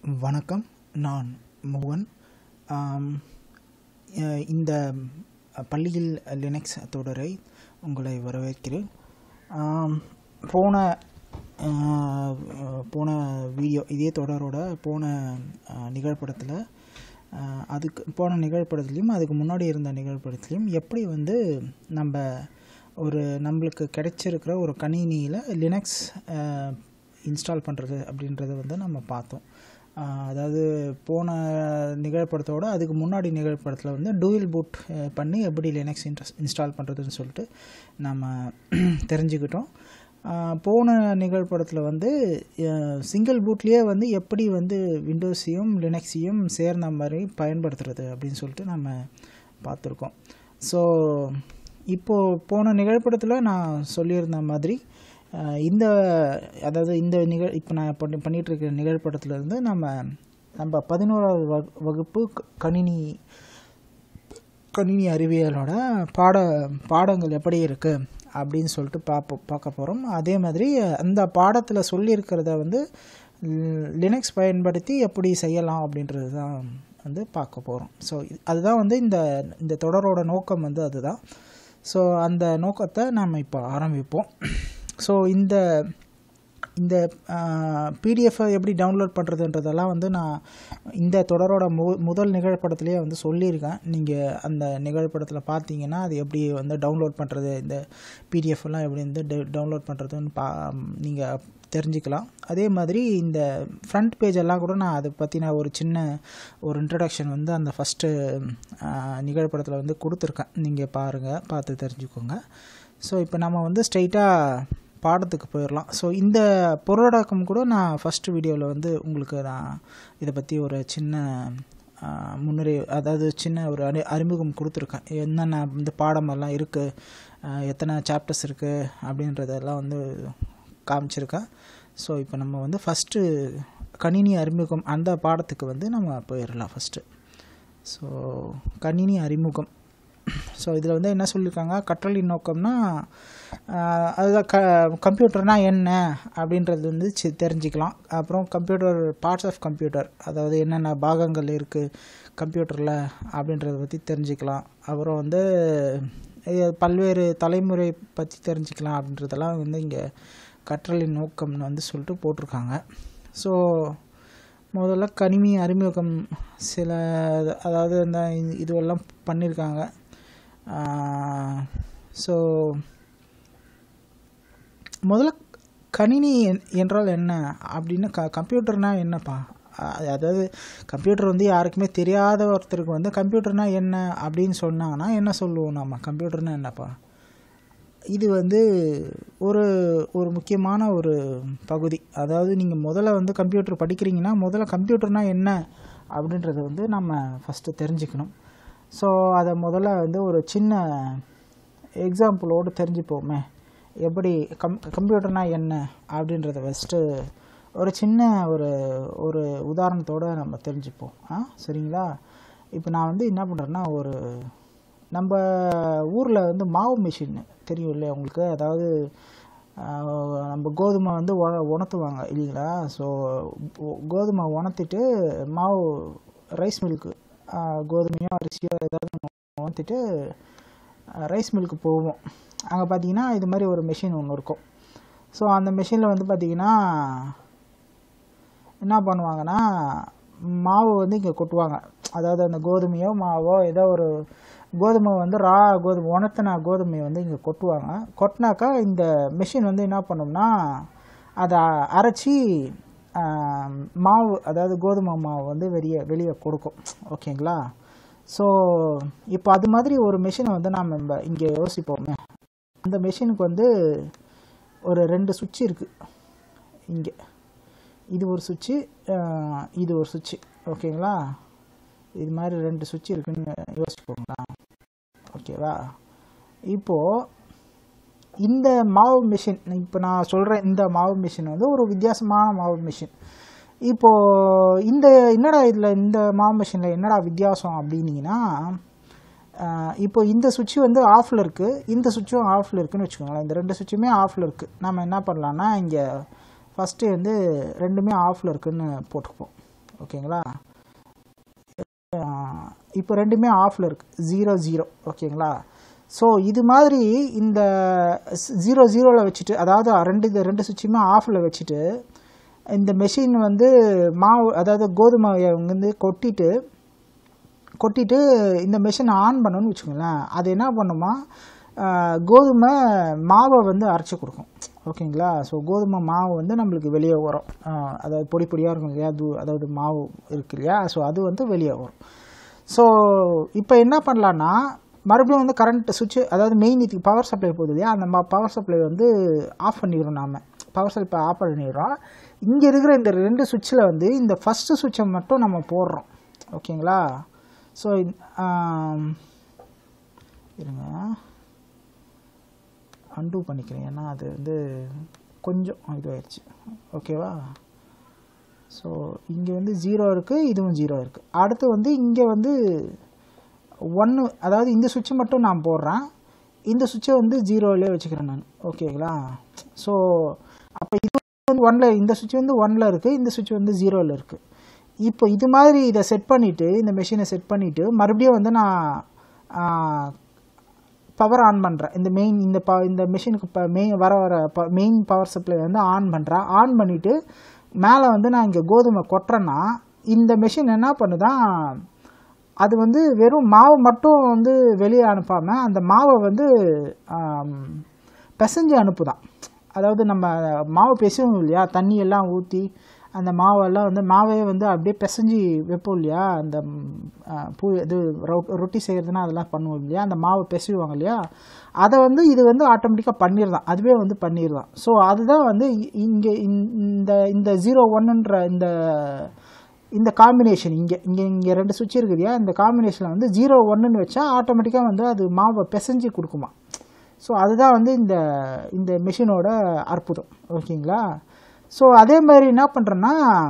வணக்கம் நான் மோகன் ஆம், அஹ் இந்த பள்ளியில் லினக்ஸ் தொடரை உங்களை வரவேற்கிறேன் ஆம், போன அஹ், போன வீடியோ இதே தொடரோட போன அஹ், நிகழ்படத்தில் அஹ், அதுக்கு போன நிகழ்படத்துலையும் அதுக்கு முன்னாடி இருந்த நிகழ்படத்துலையும் எப்படி வந்து நம்ம ஒரு நம்மளுக்கு கிடைச்சிருக்கிற ஒரு கணினியில் லினக்ஸ் இன்ஸ்டால் பண்ணுறது அப்படின்றத வந்து நம்ம பார்த்தோம் ஆஹ் அதாவது போன நிகழ்படத்தோட அதுக்கு முன்னாடி நிகழ்படத்தில் வந்து டூயல் பூட் பண்ணி எப்படி லினக்ஸ் இன்ட்ரஸ் இன்ஸ்டால் பண்ணுறதுன்னு சொல்லிட்டு நம்ம தெரிஞ்சுக்கிட்டோம் ஆஹ் போன நிகழ்படத்தில் வந்து சிங்கிள் பூட்லேயே வந்து எப்படி வந்து விண்டோஸையும் லினக்ஸையும் சேர்ந்த மாதிரி பயன்படுத்துறது அப்படின்னு சொல்லிட்டு நம்ம பார்த்துருக்கோம் ஸோ இப்போது போன நிகழ்படத்தில் நான் சொல்லியிருந்த மாதிரி அஹ், இந்த அதாவது இந்த நிகழ் இப்போ நான் பண்ணி பண்ணிகிட்டு இருக்கிற நிகழ்படத்துலேருந்து நம்ம நம்ம பதினோராவது வகு வகுப்பு க- கணினி கணினி அறிவியலோட பாட பாடங்கள் எப்படி இருக்குது அப்படின்னு சொல்லிட்டு பார்ப்போம் பார்க்க போகிறோம் அதே மாதிரி அந்த பாடத்தில் சொல்லியிருக்கிறத வந்து லினக்ஸ் பயன்படுத்தி எப்படி செய்யலாம் அப்படின்றது தான் வந்து பார்க்க போகிறோம் ஸோ அதுதான் வந்து இந்த இந்த தொடரோட நோக்கம் வந்து அதுதான் ஸோ அந்த நோக்கத்தை நாம் இப்போ ஆரம்பிப்போம் ஸோ இந்த இந்த பிடிஎஃப்பை எப்படி டவுன்லோட் பண்ணுறதுன்றதெல்லாம் வந்து நான் இந்த தொடரோட மு முதல் நிகழ்படத்துலேயே வந்து சொல்லியிருக்கேன் நீங்கள் அந்த நிகழ்படத்தில் பார்த்தீங்கன்னா அது எப்படி வந்து டவுன்லோட் பண்ணுறது இந்த PDF எல்லாம் எப்படி வந்து டவுன்லோட் பண்ணுறதுன்னு பா நீங்கள் தெரிஞ்சுக்கலாம் அதே மாதிரி இந்த ஃப்ரண்ட் பேஜ் எல்லாம் கூட நான் அதை பற்றின ஒரு சின்ன ஒரு இன்ட்ரடக்ஷன் வந்து அந்த ஃபஸ்ட்டு நிகழ்படத்தில் வந்து கொடுத்துருக்கேன் நீங்கள் பாருங்கள் பார்த்து தெரிஞ்சுக்கோங்க ஸோ இப்போ நம்ம வந்து ஸ்ட்ரைட்டாக பாடத்துக்கு போயிடலாம் ஸோ இந்த பொருளடக்கம் கூட நான் ஃபஸ்ட்டு வீடியோவில் வந்து உங்களுக்கு நான் இதை பற்றி ஒரு சின்ன ஆ, முன்னுரை அதாவது சின்ன ஒரு அறி அறிமுகம் கொடுத்துருக்கேன் என்னென்ன இந்த பாடமெல்லாம் இருக்குது எத்தனை சாப்டர்ஸ் இருக்குது அப்படின்றதெல்லாம் வந்து காமிச்சிருக்கேன் ஸோ இப்போ நம்ம வந்து ஃபஸ்ட்டு கணினி அறிமுகம் அந்த பாடத்துக்கு வந்து நம்ம போயிடலாம் ஃபஸ்ட்டு ஸோ கணினி அறிமுகம் ஸோ இதில் வந்து என்ன சொல்லியிருக்காங்க கற்றலின் நோக்கம்னா ஆஹ், அதுதான் க கம்ப்யூட்டர்னால் என்ன அப்படின்றது வந்து சி தெரிஞ்சுக்கலாம் அப்புறம் கம்ப்யூட்டர் பார்ட்ஸ் ஆஃப் கம்ப்யூட்டர் அதாவது என்னென்ன பாகங்கள் இருக்குது கம்ப்யூட்டரில் அப்படின்றத பற்றி தெரிஞ்சுக்கலாம் அப்புறம் வந்து இது பல்வேறு தலைமுறை பற்றி தெரிஞ்சுக்கலாம் அப்படின்றதெல்லாம் வந்து இங்கே கற்றலின் நோக்கம்னு வந்து சொல்லிட்டு போட்டிருக்காங்க ஸோ முதல்ல கணினி அறிமுகம் சில அதாவது இந்த இது- இதுவெல்லாம் பண்ணியிருக்காங்க ஸோ முதல்ல கணினி என்- என்றால் என்ன அப்படின்னு க கம்ப்யூட்டர்னா என்னப்பா அ- அதாவது கம்ப்யூட்டர் வந்து யாருக்குமே தெரியாத ஒருத்தருக்கு வந்து கம்ப்யூட்டர்னா என்ன அப்படின்னு சொன்னாங்கன்னா என்ன சொல்லுவோம் நம்ம கம்ப்யூட்டர்னா என்னப்பா இது வந்து ஒரு ஒரு முக்கியமான ஒரு பகுதி அதாவது நீங்கள் முதல்ல வந்து கம்ப்யூட்டர் படிக்கிறீங்கன்னா முதல்ல கம்ப்யூட்டர்னா என்ன அப்படின்றத வந்து நம்ம ஃபஸ்ட்டு தெரிஞ்சுக்கணும் ஸோ அதை முதல்ல வந்து ஒரு சின்ன எக்ஸாம்பிளோடு தெரிஞ்சுப்போமே எப்படி கம் கம்ப்யூட்டர்னா என்ன அப்படின்றத ஃபஸ்ட்டு ஒரு சின்ன ஒரு ஒரு உதாரணத்தோடு நம்ம தெரிஞ்சுப்போம் ஆ சரிங்களா இப்போ நான் வந்து என்ன பண்ணுறேன்னா ஒரு நம்ம ஊரில் வந்து மாவு மிஷின் தெரியும் இல்லையா உங்களுக்கு அதாவது ஆஹ், நம்ம கோதுமை வந்து உண உணர்த்துவாங்க இல்லைங்களா ஸோ கோதுமை உணர்த்திட்டு மாவு ரைஸ் மில்க்கு கோதுமையோ அரிசியோ ஏதாவது உணர்த்திட்டு ரைஸ் மில்க்கு போவோம் அங்கே பார்த்தீங்கன்னா இது மாதிரி ஒரு மிஷின் ஒன்று இருக்கும் ஸோ அந்த மிஷினில் வந்து பார்த்தீங்கன்னா என்ன பண்ணுவாங்கன்னா மாவு வந்து இங்கே கொட்டுவாங்க அதாவது அந்த கோதுமையோ மாவோ ஏதோ ஒரு கோதுமை வந்து ரா கோதுமை உணர்த்தின கோதுமையை வந்து இங்கே கொட்டுவாங்க கொட்டினாக்கா இந்த மிஷின் வந்து என்ன பண்ணும்னா அதை அரைச்சி ஆஹ், மாவு அதாவது கோதுமை மாவு வந்து வெளியே வெளியே கொடுக்கும் ஓகேங்களா ஸோ இப்போ அது மாதிரி ஒரு மிஷினை வந்து நாம் நம்ம இங்கே யோசிப்போமே அந்த மிஷினுக்கு வந்து ஒரு ரெண்டு சுவிட்ச் இருக்குது இங்கே இது ஒரு சுவிட்சு இது ஒரு சுவிட்சு ஓகேங்களா இது மாதிரி ரெண்டு சுவிட்ச் இருக்குன்னு யோசிப்போங்களா ஓகேவா இப்போது இந்த மாவு மிஷின் இப்போ நான் சொல்கிறேன் இந்த மாவு மிஷின் வந்து ஒரு வித்தியாசமான மாவு மிஷின் இப்போது இந்த என்னடா இதில் இந்த மாவு மிஷினில் என்னடா வித்தியாசம் அப்படின்னீங்கன்னா ஆஹ், இப்போ இந்த சுவிட்ச் வந்து ஆஃபில் இருக்குது இந்த சுவிட்சும் ஆஃபில் இருக்குன்னு வச்சுக்கோங்களேன் இந்த ரெண்டு சுவிட்சுமே ஆஃபில் இருக்குது நம்ம என்ன பண்ணலான்னா இங்கே ஃபஸ்ட்டு வந்து ரெண்டுமே ஆஃபில் இருக்குன்னு போட்டுக்குப்போம் ஓகேங்களா இப்போ ரெண்டுமே ஆஃபில் இருக்குது ஜீரோ ஜீரோ ஓகேங்களா ஸோ இது மாதிரி இந்த ஜீரோ ஜீரோவில் வச்சுட்டு அதாவது ரெண்டு இது ரெண்டு சுவிட்சுமே ஆஃபில் வச்சுட்டு இந்த மெஷின் வந்து மாவு அதாவது கோதுமையை வந்து கொட்டிட்டு கொட்டிட்டு இந்த மிஷினை ஆன் பண்ணணும்னு வச்சுக்கோங்களேன் அது என்ன பண்ணுமா ஆஹ், கோதுமை மாவை வந்து அரைச்சி கொடுக்கும் ஓகேங்களா ஸோ கோதுமை மாவு வந்து நம்மளுக்கு வெளியே வரும் ஆஹ், அதாவது பொடி பொடியாக இருக்கும் இல்லையா அது அதாவது மாவு இருக்கு இல்லையா ஸோ அது வந்து வெளியே வரும் ஸோ இப்போ என்ன பண்ணலான்னா மறுபடியும் வந்து கரண்ட் சுவிட்ச் அதாவது மெயின் இதுக்கு பவர் சப்ளை போகுது இல்லையா அந்த பவர் சப்ளை வந்து ஆஃப் பண்ணிடுறோம் நாம பவர் சப்ளை ஆஃப் பண்ணிடுறோம் இங்கே இருக்கிற இந்த ரெண்டு சுவிட்சில் வந்து இந்த ஃபஸ்ட்டு சுவிட்சை மட்டும் நம்ம போடுறோம் ஓகேங்களா ஸோ இருங்க அன்டூ பண்ணிக்கிறேன் ஏன்னா அது வந்து கொஞ்சம் இதுவாயிடுச்சு ஓகேவா ஸோ இங்கே வந்து ஜீரோ இருக்குது இதுவும் ஜீரோ இருக்குது அடுத்து வந்து இங்கே வந்து ஒன்று அதாவது இந்த சுவிட்சை மட்டும் நான் போடுறேன் இந்த சுவிட்சை வந்து ஜீரோவிலே வச்சுக்கிறேன் நான் ஓகேங்களா ஸோ அப்போ இது வந்து ஒன்னில் இந்த சுவிட்ச் வந்து ஒன்னில் இருக்குது இந்த சுவிட்ச் வந்து ஜீரோவில் இருக்குது இப்போ இது மாதிரி இதை செட் பண்ணிவிட்டு இந்த மெஷினை செட் பண்ணிவிட்டு மறுபடியும் வந்து நான் பவர் ஆன் பண்ணுறேன் இந்த மெயின் இந்த ப இந்த மிஷினுக்கு இப்போ மெயின் வர வர மெயின் பவர் சப்ளை வந்து ஆன் பண்ணுறேன் ஆன் பண்ணிவிட்டு மேலே வந்து நான் இங்கே கோதுமை கொட்டுறேன்னா இந்த மிஷின் என்ன பண்ணுதான் அது வந்து வெறும் மாவு மட்டும் வந்து வெளியே அனுப்பாமல் அந்த மாவை வந்து ஆம், பிசைஞ்சு அனுப்புதான் அதாவது நம்ம மாவு பிசைவோம் இல்லையா தண்ணி எல்லாம் ஊற்றி அந்த மாவெல்லாம் வந்து மாவே வந்து அப்படியே பிசைஞ்சு வைப்போம் இல்லையா அந்த ம், ஆ, பூ இது ரொ- ரொட்டி செய்கிறதுனா அதெல்லாம் பண்ணுவோம் இல்லையா அந்த மாவை பிசைவாங்க இல்லையா அதை வந்து இது வந்து ஆட்டோமேட்டிக்காக பண்ணிடுதான் அதுவே வந்து பண்ணிடுதான் ஸோ அதுதான் வந்து இ- இங்கே இந்த இந்த ஜீரோ ஒன்னுன்ற இந்த இந்த காம்பினேஷன் இங்கே இங்கே இங்கே ரெண்டு சுவிட்ச் இருக்குது இல்லையா இந்த காம்பினேஷனில் வந்து ஜீரோ ஒன்றுன்னு வச்சா ஆட்டோமேட்டிக்காக வந்து அது மாவை பிசைஞ்சு கொடுக்குமா ஸோ அதுதான் வந்து இந்த இந்த மிஷினோட அற்புதம் ஓகேங்களா ஸோ அதே மாதிரி என்ன பண்ணுறேன்னா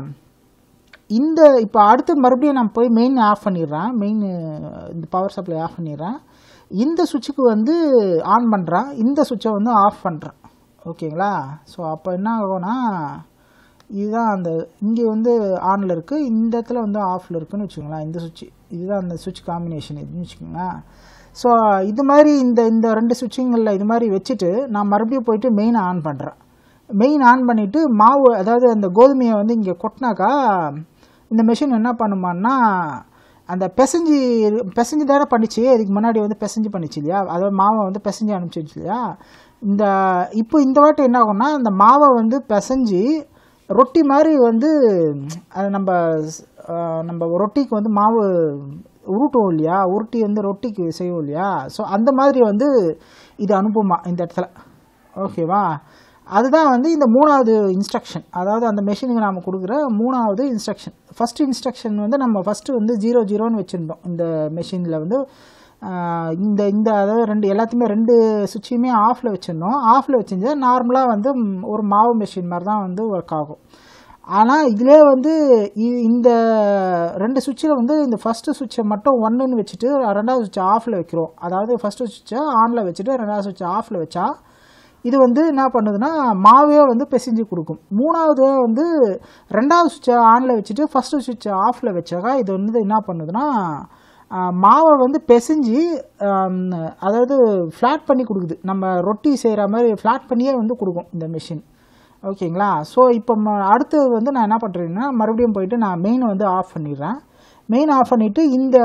இந்த இப்போ அடுத்து மறுபடியும் நான் போய் மெயின் ஆஃப் பண்ணிடுறேன் மெயின் இந்த பவர் சப்ளை ஆஃப் பண்ணிடுறேன் இந்த சுவிட்சுக்கு வந்து ஆன் பண்ணுறேன் இந்த சுவிட்சை வந்து ஆஃப் பண்ணுறேன் ஓகேங்களா ஸோ அப்போ என்ன ஆகும்னா இதுதான் அந்த இங்கே வந்து ஆனில் இருக்குது இந்த இடத்துல வந்து ஆஃபில் இருக்குன்னு வச்சுக்கோங்களேன் இந்த சுவிட்ச் இதுதான் அந்த சுவிட்ச் காம்பினேஷன் இதுன்னு வச்சுக்கோங்களேன் ஸோ இது மாதிரி இந்த இந்த ரெண்டு சுவிட்சுங்களில் இது மாதிரி வச்சுட்டு நான் மறுபடியும் போயிட்டு மெயினை ஆன் பண்ணுறேன் மெயின் ஆன் பண்ணிவிட்டு மாவு அதாவது அந்த கோதுமையை வந்து இங்கே கொட்டினாக்கா இந்த மிஷின் என்ன பண்ணுமான்னா அந்த பிசைஞ்சு பிசைஞ்சு தானே பண்ணிச்சு இதுக்கு முன்னாடி வந்து பிசைஞ்சு பண்ணிச்சு இல்லையா அதாவது மாவை வந்து பிசைஞ்சு அனுப்பிச்சிச்சு இல்லையா இந்த இப்போ இந்த வாட்டி என்ன ஆகும்னா அந்த மாவை வந்து பிசைஞ்சு ரொட்டி மாதிரி வந்து அது நம்ம அஹ், நம்ம ரொட்டிக்கு வந்து மாவு உருட்டுவோம் இல்லையா உருட்டி வந்து ரொட்டிக்கு செய்வோம் இல்லையா ஸோ அந்த மாதிரி வந்து இது அனுப்புமா இந்த இடத்துல ஓகேவா அதுதான் வந்து இந்த மூணாவது இன்ஸ்ட்ரக்ஷன் அதாவது அந்த மெஷினுக்கு நாம் கொடுக்குற மூணாவது இன்ஸ்ட்ரக்ஷன் ஃபர்ஸ்ட் இன்ஸ்ட்ரக்ஷன் வந்து நம்ம ஃபஸ்ட்டு வந்து ஜீரோ ஜீரோன்னு வச்சுருந்தோம் இந்த மெஷினில் வந்து ஆஹ், இந்த இந்த அதாவது ரெண்டு எல்லாத்தையுமே ரெண்டு சுவிட்சையுமே ஆஃபில் வச்சுருந்தோம் ஆஃபில் வச்சிருந்தா நார்மலாக வந்து ம், ஒரு மாவு மெஷின் மாதிரி தான் வந்து ஒர்க் ஆகும் ஆனால் இதிலே வந்து இ- இந்த ரெண்டு சுவிட்சில் வந்து இந்த ஃபஸ்ட்டு சுவிட்சை மட்டும் ஒன்றுன்னு வச்சுட்டு ரெண்டாவது சுவிட்சை ஆஃபில் வைக்கிறோம் அதாவது ஃபஸ்ட்டு சுவிட்சை ஆனில் வச்சுட்டு ரெண்டாவது சுவிட்சை ஆஃபில் வச்சா இது வந்து என்ன பண்ணுதுன்னா மாவே வந்து பிசைஞ்சு கொடுக்கும் மூணாவது வந்து ரெண்டாவது சுவிட்சை ஆனில் வச்சுட்டு ஃபஸ்ட்டு சுவிட்சை ஆஃபில் வச்சாக்கா இது வந்து என்ன பண்ணுதுன்னா ஆஹ், மாவை வந்து பிசைஞ்சு ஆம், அதாவது ஃப்ளாட் பண்ணி கொடுக்குது நம்ம ரொட்டி செய்கிற மாதிரி ஃப்ளாட் பண்ணியே வந்து கொடுக்கும் இந்த மிஷின் ஓகேங்களா ஸோ இப்போ ம- அடுத்து வந்து நான் என்ன பண்ணுறேன்னா மறுபடியும் போயிட்டு நான் மெயினை வந்து ஆஃப் பண்ணிடுறேன் மெயின் ஆஃப் பண்ணிவிட்டு இந்த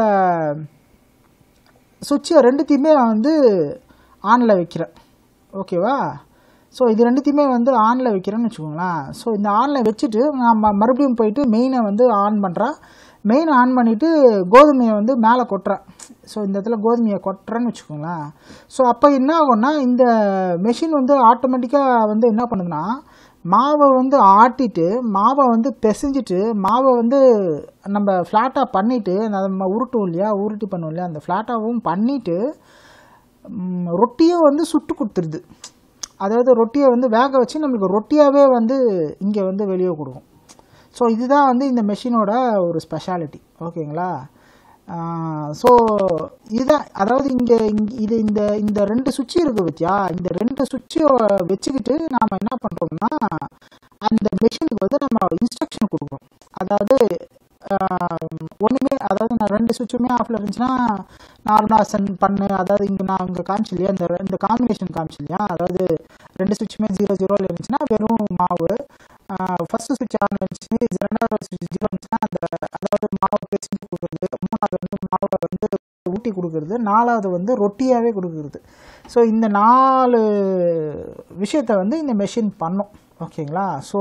சுவிட்சை ரெண்டுத்தையுமே நான் வந்து ஆனில் வைக்கிறேன் ஓகேவா ஸோ இது ரெண்டுத்தையுமே வந்து ஆனில் வைக்கிறேன்னு வச்சுக்கோங்களேன் ஸோ இந்த ஆனில் வச்சுட்டு நான் ம- மறுபடியும் போயிட்டு மெயினை வந்து ஆன் பண்ணுறேன் மெயின் ஆன் பண்ணிவிட்டு கோதுமையை வந்து மேலே கொட்டுறேன் ஸோ இந்த இடத்துல கோதுமையை கொட்டுறேன்னு வச்சுக்கோங்களேன் ஸோ அப்போ என்ன ஆகும்னா இந்த மெஷின் வந்து ஆட்டோமேட்டிக்காக வந்து என்ன பண்ணுதுன்னா மாவை வந்து ஆட்டிட்டு மாவை வந்து பிசைஞ்சிட்டு மாவை வந்து நம்ம ஃப்ளாட்டாக பண்ணிவிட்டு நம்ம உருட்டுவோம் இல்லையா உருட்டி பண்ணுவோம் இல்லையா அந்த ஃப்ளாட்டாகவும் பண்ணிவிட்டு ம், ரொட்டியை வந்து சுட்டு கொடுத்துருது அதாவது ரொட்டியை வந்து வேக வச்சு நம்மளுக்கு ரொட்டியாகவே வந்து இங்கே வந்து வெளியே கொடுக்கும் ஸோ இதுதான் வந்து இந்த மெஷினோட ஒரு ஸ்பெஷாலிட்டி ஓகேங்களா ஸோ இதுதான் அதாவது இங்கே இது இந்த இந்த ரெண்டு சுவிட்சு இருக்குது பத்தியா இந்த ரெண்டு சுவிட்சை வச்சுக்கிட்டு நாம் என்ன பண்ணுறோம்னா அந்த மெஷினுக்கு வந்து நம்ம இன்ஸ்ட்ரக்ஷன் கொடுக்குறோம் அதாவது சுவிட்சுமே ஆஃபில் இருந்துச்சுன்னா நார்மலாக சென் பண்ணு அதாவது இங்கே நான் இங்கே காமிச்சு இல்லையா இந்த இந்த காம்பினேஷன் காமிச்சு இல்லையா அதாவது ரெண்டு சுவிட்சுமே ஜீரோ ஜீரோவில் இருந்துச்சுன்னா வெறும் மாவு ஃபர்ஸ்ட் சுவிட்ச் ஆன் இருந்துச்சு ரெண்டாவது சுவிட்ச் ஜீரோ இருந்துச்சுன்னா அந்த அதாவது மாவை பேசி கொடுக்குறது மூணாவது வந்து மாவை வந்து ஊட்டி கொடுக்குறது நாலாவது வந்து ரொட்டியாகவே கொடுக்குறது ஸோ இந்த நாலு விஷயத்தை வந்து இந்த மெஷின் பண்ணும் ஓகேங்களா ஸோ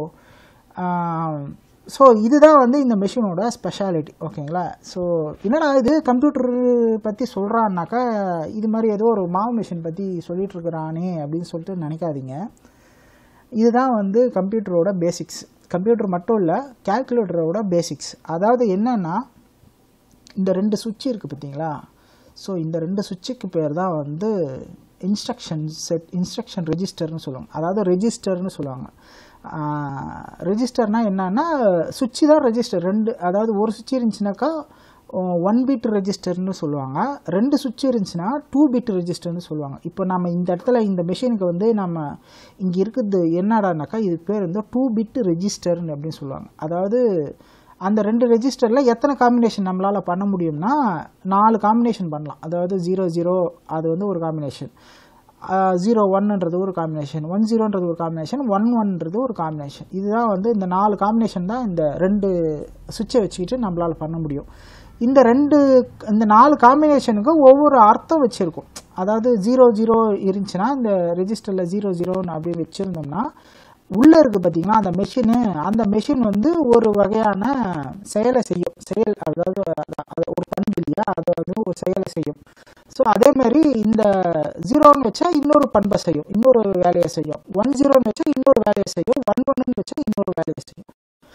ஸோ இதுதான் வந்து இந்த மெஷினோட ஸ்பெஷாலிட்டி ஓகேங்களா ஸோ என்னடா இது கம்ப்யூட்டர் பற்றி சொல்கிறான்னாக்கா இது மாதிரி ஏதோ ஒரு மாவு மிஷின் பற்றி சொல்லிட்டு இருக்கிறானே அப்படின்னு சொல்லிட்டு நினைக்காதீங்க இதுதான் வந்து கம்ப்யூட்டரோட பேசிக்ஸ் கம்ப்யூட்டர் மட்டும் இல்லை கேல்குலேட்டரோட பேசிக்ஸ் அதாவது என்னென்னா இந்த ரெண்டு சுவிட்ச் இருக்குது பார்த்தீங்களா ஸோ இந்த ரெண்டு சுவிட்சுக்கு பேர் தான் வந்து இன்ஸ்ட்ரக்ஷன் செட் இன்ஸ்ட்ரக்ஷன் ரெஜிஸ்டர்னு சொல்லுவாங்க அதாவது ரெஜிஸ்டர்னு சொல்லுவாங்க ரெஜிஸ்டர்னால் என்னன்னா சுவிட்சு தான் ரெஜிஸ்டர் ரெண்டு அதாவது ஒரு சுவிட்ச் இருந்துச்சுனாக்கா ஒன் பிட் ரெஜிஸ்டர்னு சொல்லுவாங்க ரெண்டு சுவிட்ச் இருந்துச்சுன்னா டூ பிட் ரெஜிஸ்டர்னு சொல்லுவாங்க இப்போ நம்ம இந்த இடத்துல இந்த மிஷினுக்கு வந்து நம்ம இங்கே இருக்குது என்னடானாக்கா இது பேர் வந்து டூ பிட் ரெஜிஸ்டர்னு அப்படின்னு சொல்லுவாங்க அதாவது அந்த ரெண்டு ரெஜிஸ்டரில் எத்தனை காம்பினேஷன் நம்மளால் பண்ண முடியும்னா நாலு காம்பினேஷன் பண்ணலாம் அதாவது ஜீரோ ஜீரோ அது வந்து ஒரு காம்பினேஷன் ஜீரோ ஒன்னுன்றது ஒரு காம்பினேஷன் ஒன் ஜீரோன்றது ஒரு காம்பினேஷன் ஒன் ஒன்றது ஒரு காம்பினேஷன் இதுதான் வந்து இந்த நாலு காம்பினேஷன் தான் இந்த ரெண்டு சுவிட்சை வச்சுக்கிட்டு நம்மளால் பண்ண முடியும் இந்த ரெண்டு இந்த நாலு காம்பினேஷனுக்கும் ஒவ்வொரு அர்த்தம் வச்சுருக்கும் அதாவது ஜீரோ ஜீரோ இருந்துச்சுன்னா இந்த ரெஜிஸ்டரில் ஜீரோ ஜீரோன்னு அப்படி வச்சுருந்தோம்னா உள்ளே இருக்குது பார்த்தீங்களா அந்த மெஷினு அந்த மெஷின் வந்து ஒரு வகையான செயலை செய்யும் செயல் அதாவது அது ஒரு பண்பு இல்லையா அது வந்து ஒரு செயலை செய்யும் ஸோ அதே மாதிரி இந்த ஜீரோன்னு வச்சா இன்னொரு பண்பை செய்யும் இன்னொரு வேலையை செய்யும் ஒன் ஜீரோன்னு வச்சா இன்னொரு வேலையை செய்யும் ஒன் ஒன்னு வச்சா இன்னொரு வேலையை செய்யும்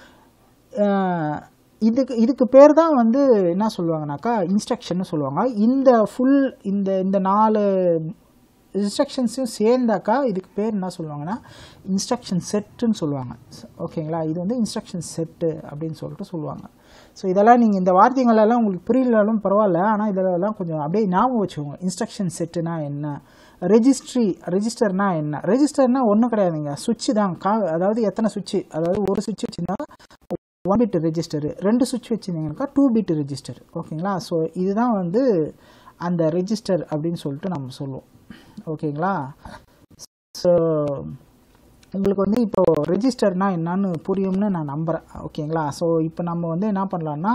இதுக்கு இதுக்கு பேர் தான் வந்து என்ன சொல்லுவாங்கனாக்கா இன்ஸ்ட்ரக்ஷன் சொல்லுவாங்க இந்த ஃபுல் இந்த இந்த நாலு இன்ஸ்ட்ரக்ஷன்ஸையும் சேர்ந்தாக்கா இதுக்கு பேர் என்ன சொல்லுவாங்கன்னா இன்ஸ்ட்ரக்ஷன் செட்டுன்னு சொல்லுவாங்க ஓகேங்களா இது வந்து இன்ஸ்ட்ரக்ஷன் செட்டு அப்படின்னு சொல்லிட்டு சொல்லுவாங்க ஸோ இதெல்லாம் நீங்கள் இந்த வார்த்தைகளெல்லாம் உங்களுக்கு புரியலனாலும் பரவாயில்ல ஆனால் இதெல்லாம் கொஞ்சம் அப்படியே ஞாபகம் வச்சுக்கோங்க இன்ஸ்ட்ரக்ஷன் செட்டுனா என்ன ரெஜிஸ்ட்ரி ரெஜிஸ்டர்னா என்ன ரெஜிஸ்டர்னா ஒன்றும் கிடையாதுங்க சுவிட்சு தான் கா அதாவது எத்தனை சுவிட்சு அதாவது ஒரு சுவிட்ச் வச்சுருந்தா ஒன் பிட் ரெஜிஸ்டரு ரெண்டு சுவிட்ச் வச்சுருந்தீங்கன்னாக்கா டூ பிட் ரெஜிஸ்டர் ஓகேங்களா ஸோ இதுதான் வந்து அந்த ரெஜிஸ்டர் அப்படின்னு சொல்லிட்டு நம்ம சொல்லுவோம் ஓகேங்களா ஸோ உங்களுக்கு வந்து இப்போது ரெஜிஸ்டர்னா என்னன்னு புரியும்னு நான் நம்புகிறேன் ஓகேங்களா ஸோ இப்போ நம்ம வந்து என்ன பண்ணலான்னா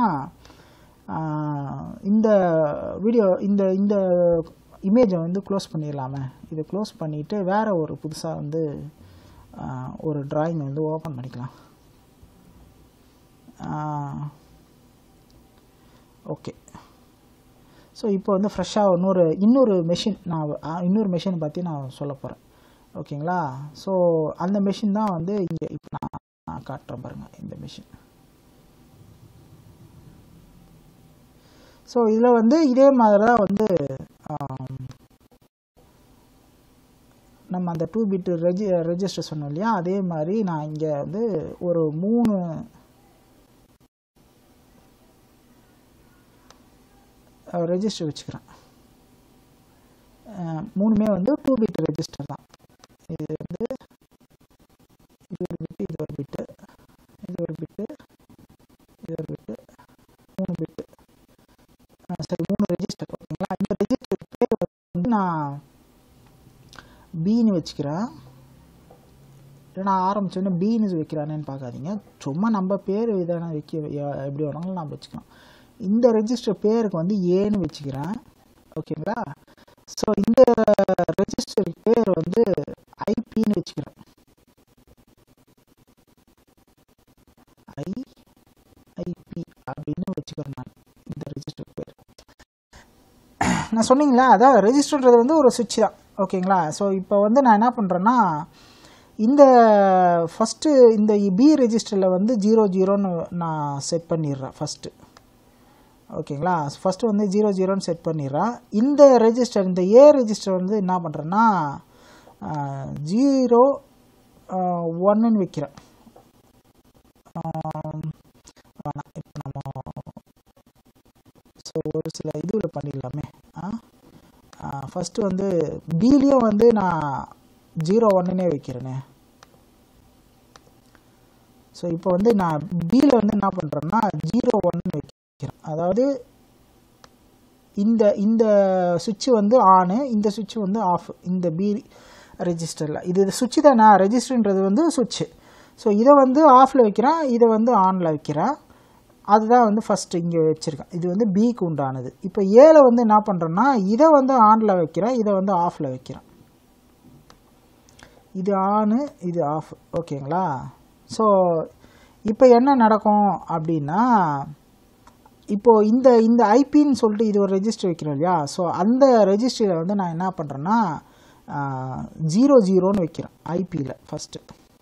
இந்த வீடியோ இந்த இந்த இமேஜை வந்து க்ளோஸ் பண்ணிடலாமே இதை க்ளோஸ் பண்ணிவிட்டு வேறு ஒரு புதுசாக வந்து ஒரு ட்ராயிங் வந்து ஓப்பன் பண்ணிக்கலாம் ஓகே ஸோ இப்போ வந்து ஃப்ரெஷ்ஷாக இன்னொரு இன்னொரு மெஷின் நான் இன்னொரு மெஷின் பற்றி நான் சொல்ல போகிறேன் ஓகேங்களா ஸோ அந்த மெஷின் தான் வந்து இங்கே இப்போ நான் காட்டுறேன் பாருங்கள் இந்த மிஷின் ஸோ இதில் வந்து இதே மாதிரி தான் வந்து நம்ம அந்த டூ பிட் ரெஜி ரெஜிஸ்டர் சொன்னோம் இல்லையா அதே மாதிரி நான் இங்கே வந்து ஒரு மூணு ரெஜிஸ்டர் வச்சுக்கிறேன் மூணுமே வந்து டூ பிட் ரெஜிஸ்டர் தான் இது வந்து இது ஒரு பிட்டு இது ஒரு பிட்டு இது ஒரு பிட்டு இது ஒரு பிட்டு மூணு பிட்டு சரி மூணு ரெஜிஸ்டர் ஓகேங்களா இந்த ரெஜிஸ்டர் பேர் வந்து நான் பின்னு வச்சுக்கிறேன் இல்லை நான் ஆரம்பித்தோடனே பின்னு வைக்கிறானேன்னு பார்க்காதீங்க சும்மா நம்ம பேர் இதான வைக்க எப்படி வேணாலும் நான் வச்சுக்கலாம் இந்த ரெஜிஸ்டர் பேருக்கு வந்து ஏன்னு வச்சுக்கிறேன் ஓகேங்களா ஸோ இந்த ரெஜிஸ்டர் பேர் வந்து ஐபின்னு வச்சுக்கிறேன் ஐ ஐபி அப்படின்னு வச்சுக்கிறேன் நான் இந்த ரெஜிஸ்டர் பேர் நான் சொன்னீங்களா அதான் ரெஜிஸ்டர்ன்றது வந்து ஒரு சுவிட்ச் தான் ஓகேங்களா ஸோ இப்போ வந்து நான் என்ன பண்ணுறேன்னா இந்த ஃபஸ்ட்டு இந்த பி ரெஜிஸ்டரில் வந்து ஜீரோ ஜீரோன்னு நான் செட் பண்ணிடுறேன் ஃபஸ்ட்டு ஓகேங்களா ஃபஸ்ட்டு வந்து ஜீரோ ஜீரோன்னு செட் பண்ணிடுறேன் இந்த ரெஜிஸ்டர் இந்த ஏ ரெஜிஸ்டர் வந்து என்ன பண்ணுறேன்னா ஜீரோ ஒன்றுன்னு வைக்கிறேன் வேணாம் இப்போ நம்ம ஸோ ஒரு சில இதுவில் பண்ணிடலாமே ஃபஸ்ட்டு வந்து பிலேயும் வந்து நான் ஜீரோ ஒன்றுனே வைக்கிறேனே ஸோ இப்போ வந்து நான் பியில் வந்து என்ன பண்ணுறேன்னா ஜீரோ ஒன்னு வைக்கிறேன் அதாவது இந்த இந்த சுவிட்ச் வந்து ஆனு இந்த சுவிட்ச் வந்து ஆஃப் இந்த பி ரெஜிஸ்டரில் இது சுவிட்ச் தானே ரெஜிஸ்டர்ன்றது வந்து சுவிட்சு ஸோ இதை வந்து ஆஃபில் வைக்கிறேன் இதை வந்து ஆனில் வைக்கிறேன் அதுதான் வந்து ஃபஸ்ட்டு இங்கே வச்சுருக்கேன் இது வந்து பிக்கு உண்டானது இப்போ ஏல வந்து என்ன பண்ணுறேன்னா இதை வந்து ஆனில் வைக்கிறேன் இதை வந்து ஆஃபில் வைக்கிறேன் இது ஆனு இது ஆஃப் ஓகேங்களா ஸோ இப்போ என்ன நடக்கும் அப்படின்னா இப்போது இந்த இந்த ஐபின்னு சொல்லிட்டு இது ஒரு ரெஜிஸ்டர் வைக்கிறோம் இல்லையா ஸோ அந்த ரெஜிஸ்டரில் வந்து நான் என்ன பண்ணுறேன்னா ஜீரோ ஜீரோன்னு வைக்கிறேன் ஐபியில் ஃபஸ்ட்டு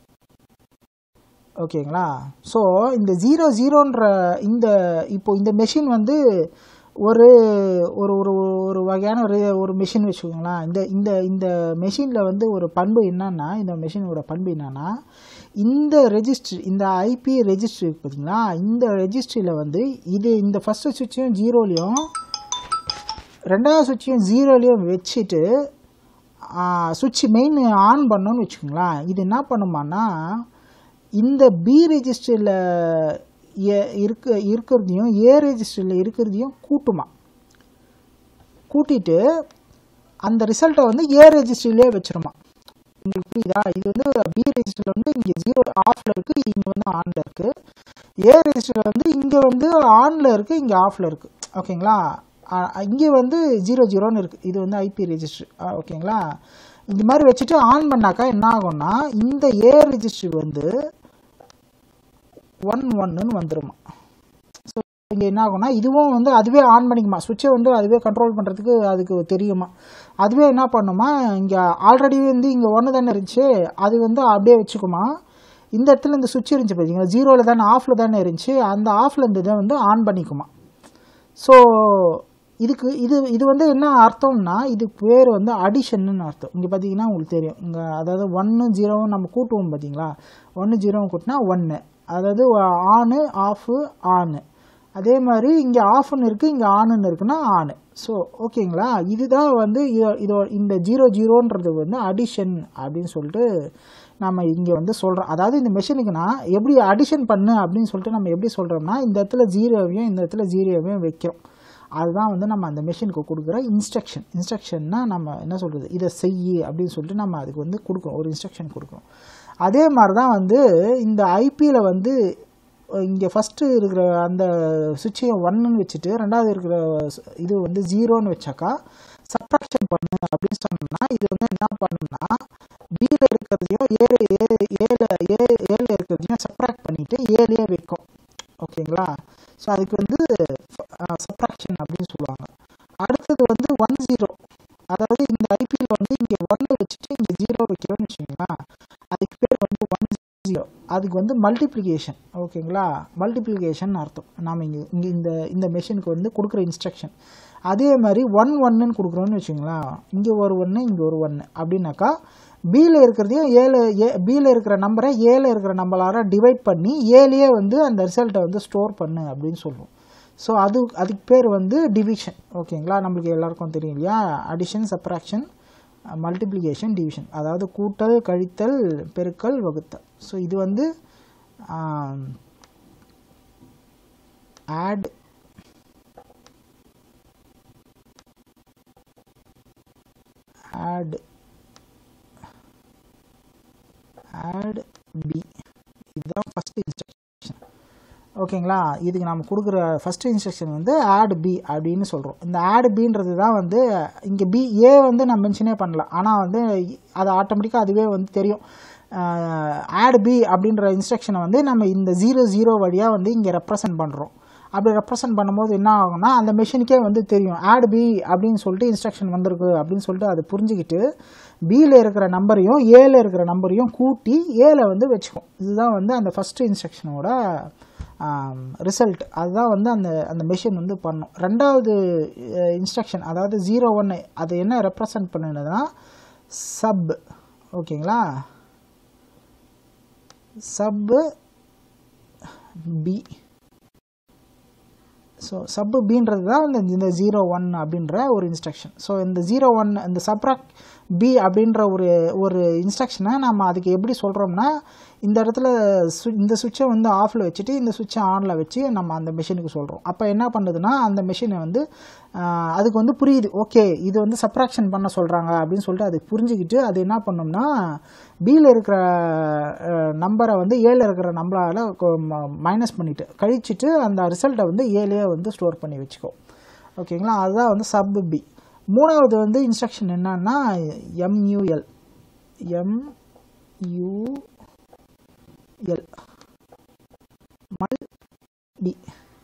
ஓகேங்களா ஸோ இந்த ஜீரோ ஜீரோன்ற இந்த இப்போ இந்த மெஷின் வந்து ஒரு ஒரு ஒரு ஒரு வகையான ஒரு ஒரு மிஷின் வச்சுக்கோங்களேன் இந்த இந்த இந்த மெஷினில் வந்து ஒரு பண்பு என்னன்னா இந்த மெஷினோட பண்பு என்னன்னா இந்த ரெஜிஸ்ட்ரி இந்த ஐபி ரெஜிஸ்ட்ரி இருக்கு பார்த்தீங்களா இந்த ரெஜிஸ்ட்ரியில் வந்து இது இந்த ஃபஸ்ட்டு சுவிட்சையும் ஜீரோலையும் ரெண்டாவது சுவிட்சையும் ஜீரோலையும் வச்சுட்டு சுவிட்ச் மெயின் ஆன் பண்ணோன்னு வச்சுக்கோங்களேன் இது என்ன பண்ணுமான்னா இந்த பி ரெஜிஸ்டரில் இருக்க இருக்கிறதையும் ஏ ரெஜிஸ்டரில் இருக்கிறதையும் கூட்டுமா கூட்டிட்டு அந்த ரிசல்ட்டை வந்து ஏ ரெஜிஸ்டர்லேயே வச்சிருமா உங்களுக்கு புரியுதா இது வந்து பி ரெஜிஸ்டரில் வந்து இங்கே ஜீரோ ஆஃபில் இருக்குது இங்கே வந்து ஆனில் இருக்குது ஏ ரெஜிஸ்டரில் வந்து இங்கே வந்து ஆனில் இருக்குது இங்கே ஆஃபில் இருக்குது ஓகேங்களா இங்கே வந்து ஜீரோ ஜீரோன்னு இருக்குது இது வந்து ஐபி ரெஜிஸ்டர் ஓகேங்களா இந்த மாதிரி வச்சுட்டு ஆன் பண்ணாக்கா என்ன ஆகும்னா இந்த ஏ ரெஜிஸ்டர் வந்து ஒன் ஒன்னுன்னு வந்துருமா ஸோ இங்கே என்ன ஆகும்னா இதுவும் வந்து அதுவே ஆன் பண்ணிக்குமா சுவிட்சை வந்து அதுவே கண்ட்ரோல் பண்ணுறதுக்கு அதுக்கு தெரியுமா அதுவே என்ன பண்ணுமா இங்கே ஆல்ரெடி வந்து இங்கே ஒன்று தானே இருந்துச்சு அது வந்து அப்படியே வச்சுக்குமா இந்த இடத்துல இந்த சுவிட்ச் இருந்துச்சு பார்த்தீங்களா ஜீரோவில் தானே ஆஃபில் தானே இருந்துச்சு அந்த ஆஃபில் இந்த இதை வந்து ஆன் பண்ணிக்குமா ஸோ இதுக்கு இது இது வந்து என்ன அர்த்தம்னா இது பேர் வந்து அடிஷன்னு அர்த்தம் இங்கே பார்த்தீங்கன்னா உங்களுக்கு தெரியும் இங்கே அதாவது ஒன்று ஜீரோவும் நம்ம கூட்டுவோம் பார்த்தீங்களா ஒன்று ஜீரோவும் கூட்டினா ஒன்று அதாவது ஆனு ஆஃபு ஆனு அதே மாதிரி இங்கே ஆஃப்னு இருக்குது இங்கே ஆனுன்னு இருக்குன்னா ஆனு ஸோ ஓகேங்களா இதுதான் வந்து இதோ இதோ இந்த ஜீரோ ஜீரோன்றது வந்து அடிஷன் அப்படின்னு சொல்லிட்டு நம்ம இங்கே வந்து சொல்கிறோம் அதாவது இந்த மெஷினுக்குனா எப்படி அடிஷன் பண்ணு அப்படின்னு சொல்லிட்டு நம்ம எப்படி சொல்கிறோம்னா இந்த இடத்துல ஜீரோவையும் இந்த இடத்துல ஜீரோவையும் வைக்கிறோம் அதுதான் வந்து நம்ம அந்த மெஷினுக்கு கொடுக்குற இன்ஸ்ட்ரக்ஷன் இன்ஸ்ட்ரக்ஷன்னா நம்ம என்ன சொல்கிறது இதை செய் அப்படின்னு சொல்லிட்டு நம்ம அதுக்கு வந்து கொடுக்குறோம் ஒரு இன்ஸ்ட்ரக்ஷன் கொடுக்குறோம் அதே மாதிரி தான் வந்து இந்த ஐபியில் வந்து இங்கே ஃபஸ்ட்டு இருக்கிற அந்த சுவிட்சையும் ஒன்னுன்னு வச்சுட்டு ரெண்டாவது இருக்கிற இது வந்து ஜீரோன்னு வச்சாக்கா சப்ராக்ஷன் பண்ணு அப்படின்னு சொன்னோம்னா இது வந்து என்ன பண்ணுன்னா பியில் இருக்கிறதையும் ஏழு ஏழு ஏழு ஏ ஏழு இருக்கிறதையும் சப்ராக்ட் பண்ணிவிட்டு ஏழையே வைக்கும் ஓகேங்களா ஸோ அதுக்கு வந்து சப்ராக்ஷன் அப்படின்னு சொல்லுவாங்க அடுத்தது வந்து ஒன் ஜீரோ அதாவது இந்த ஐபியில் வந்து இங்கே ஒன்று வச்சுட்டு இங்கே ஜீரோ வைக்கிறோம்னு வச்சுக்கோங்களேன் அதுக்கு பேர் வந்து ஒன் ஜீரோ அதுக்கு வந்து மல்டிப்ளிகேஷன் ஓகேங்களா மல்டிப்ளிகேஷன் அர்த்தம் நாம் இங்கே இங்கே இந்த இந்த மெஷினுக்கு வந்து கொடுக்குற இன்ஸ்ட்ரக்ஷன் அதே மாதிரி ஒன் ஒன்னுன்னு கொடுக்குறோன்னு வச்சுங்களேன் இங்கே ஒரு ஒன்று இங்கே ஒரு ஒன்று அப்படின்னாக்கா பியில் இருக்கிறதையும் ஏழு ஏ பியில் இருக்கிற நம்பரை ஏழு இருக்கிற நம்பரால் டிவைட் பண்ணி ஏழையே வந்து அந்த ரிசல்ட்டை வந்து ஸ்டோர் பண்ணு அப்படின்னு சொல்லுவோம் ஸோ அது அதுக்கு பேர் வந்து டிவிஷன் ஓகேங்களா நம்மளுக்கு எல்லாருக்கும் தெரியும் இல்லையா அடிஷன் சப்ராக்ஷன் மல்டிப்ளிகேஷன் டிவிஷன் அதாவது கூட்டல் கழித்தல் பெருக்கல் வகுத்தல் ஸோ இது வந்து ஆட் ஆட் ஆட் பி இதுதான் ஃபஸ்ட் இன்ஸ்ட்ரக்ஷன் ஓகேங்களா இதுக்கு நம்ம கொடுக்குற ஃபஸ்ட் இன்ஸ்ட்ரக்ஷன் வந்து ஆட் பி அப்படின்னு சொல்கிறோம் இந்த ஆட் பின்றது தான் வந்து இங்கே பி ஏ வந்து நம்ம மென்ஷனே பண்ணல ஆனால் வந்து அது ஆட்டோமேட்டிக்காக அதுவே வந்து தெரியும் ஆட் பி அப்படின்ற இன்ஸ்ட்ரக்ஷனை வந்து நம்ம இந்த ஜீரோ ஜீரோ வழியாக வந்து இங்கே ரெப்ரசன்ட் பண்ணுறோம் அப்படி ரெப்ரசன்ட் பண்ணும்போது என்ன ஆகும்னா அந்த மிஷினுக்கே வந்து தெரியும் ஆட் பி அப்படின்னு சொல்லிட்டு இன்ஸ்ட்ரக்ஷன் வந்திருக்கு அப்படின்னு சொல்லிட்டு அது புரிஞ்சுக்கிட்டு பியில் இருக்கிற நம்பரையும் ஏல இருக்கிற நம்பரையும் கூட்டி ஏல வந்து வச்சுக்கும் இதுதான் வந்து அந்த ஃபஸ்ட்டு இன்ஸ்ட்ரக்ஷனோட ரிசல்ட் அதுதான் வந்து அந்த அந்த மிஷின் வந்து பண்ணும் ரெண்டாவது இன்ஸ்ட்ரக்ஷன் அதாவது ஜீரோ ஒன்று அது என்ன ரெப்ரசன்ட் பண்ணுதுன்னா சப் ஓகேங்களா சப்பு பி ஸோ சப்பு பின்றது தான் இந்த இந்த ஜீரோ ஒன் அப்படின்ற ஒரு இன்ஸ்ட்ரக்ஷன் ஸோ இந்த ஜீரோ ஒன் இந்த சப்ராக்ட் பி அப்படின்ற ஒரு ஒரு இன்ஸ்ட்ரக்ஷனை நம்ம அதுக்கு எப்படி சொல்கிறோம்னா இந்த இடத்துல சு- இந்த சுவிட்சை வந்து ஆஃபில் வச்சுட்டு இந்த சுவிட்சை ஆனில் வச்சு நம்ம அந்த மிஷினுக்கு சொல்கிறோம் அப்போ என்ன பண்ணுதுன்னா அந்த மிஷினை வந்து ஆஹ், அதுக்கு வந்து புரியுது ஓகே இது வந்து சப்ராக்ஷன் பண்ண சொல்கிறாங்க அப்படின்னு சொல்லிட்டு அது புரிஞ்சுக்கிட்டு அது என்ன பண்ணோம்னா பியில் இருக்கிற நம்பரை வந்து ஏல இருக்கிற நம்பரால் மைனஸ் பண்ணிட்டு கழிச்சிட்டு அந்த ரிசல்ட்டை வந்து ஏலேயே வந்து ஸ்டோர் பண்ணி வச்சுக்கோ ஓகேங்களா அதுதான் வந்து சப் பி மூணாவது வந்து இன்ஸ்ட்ரக்ஷன் என்னன்னா MUL MUL mul B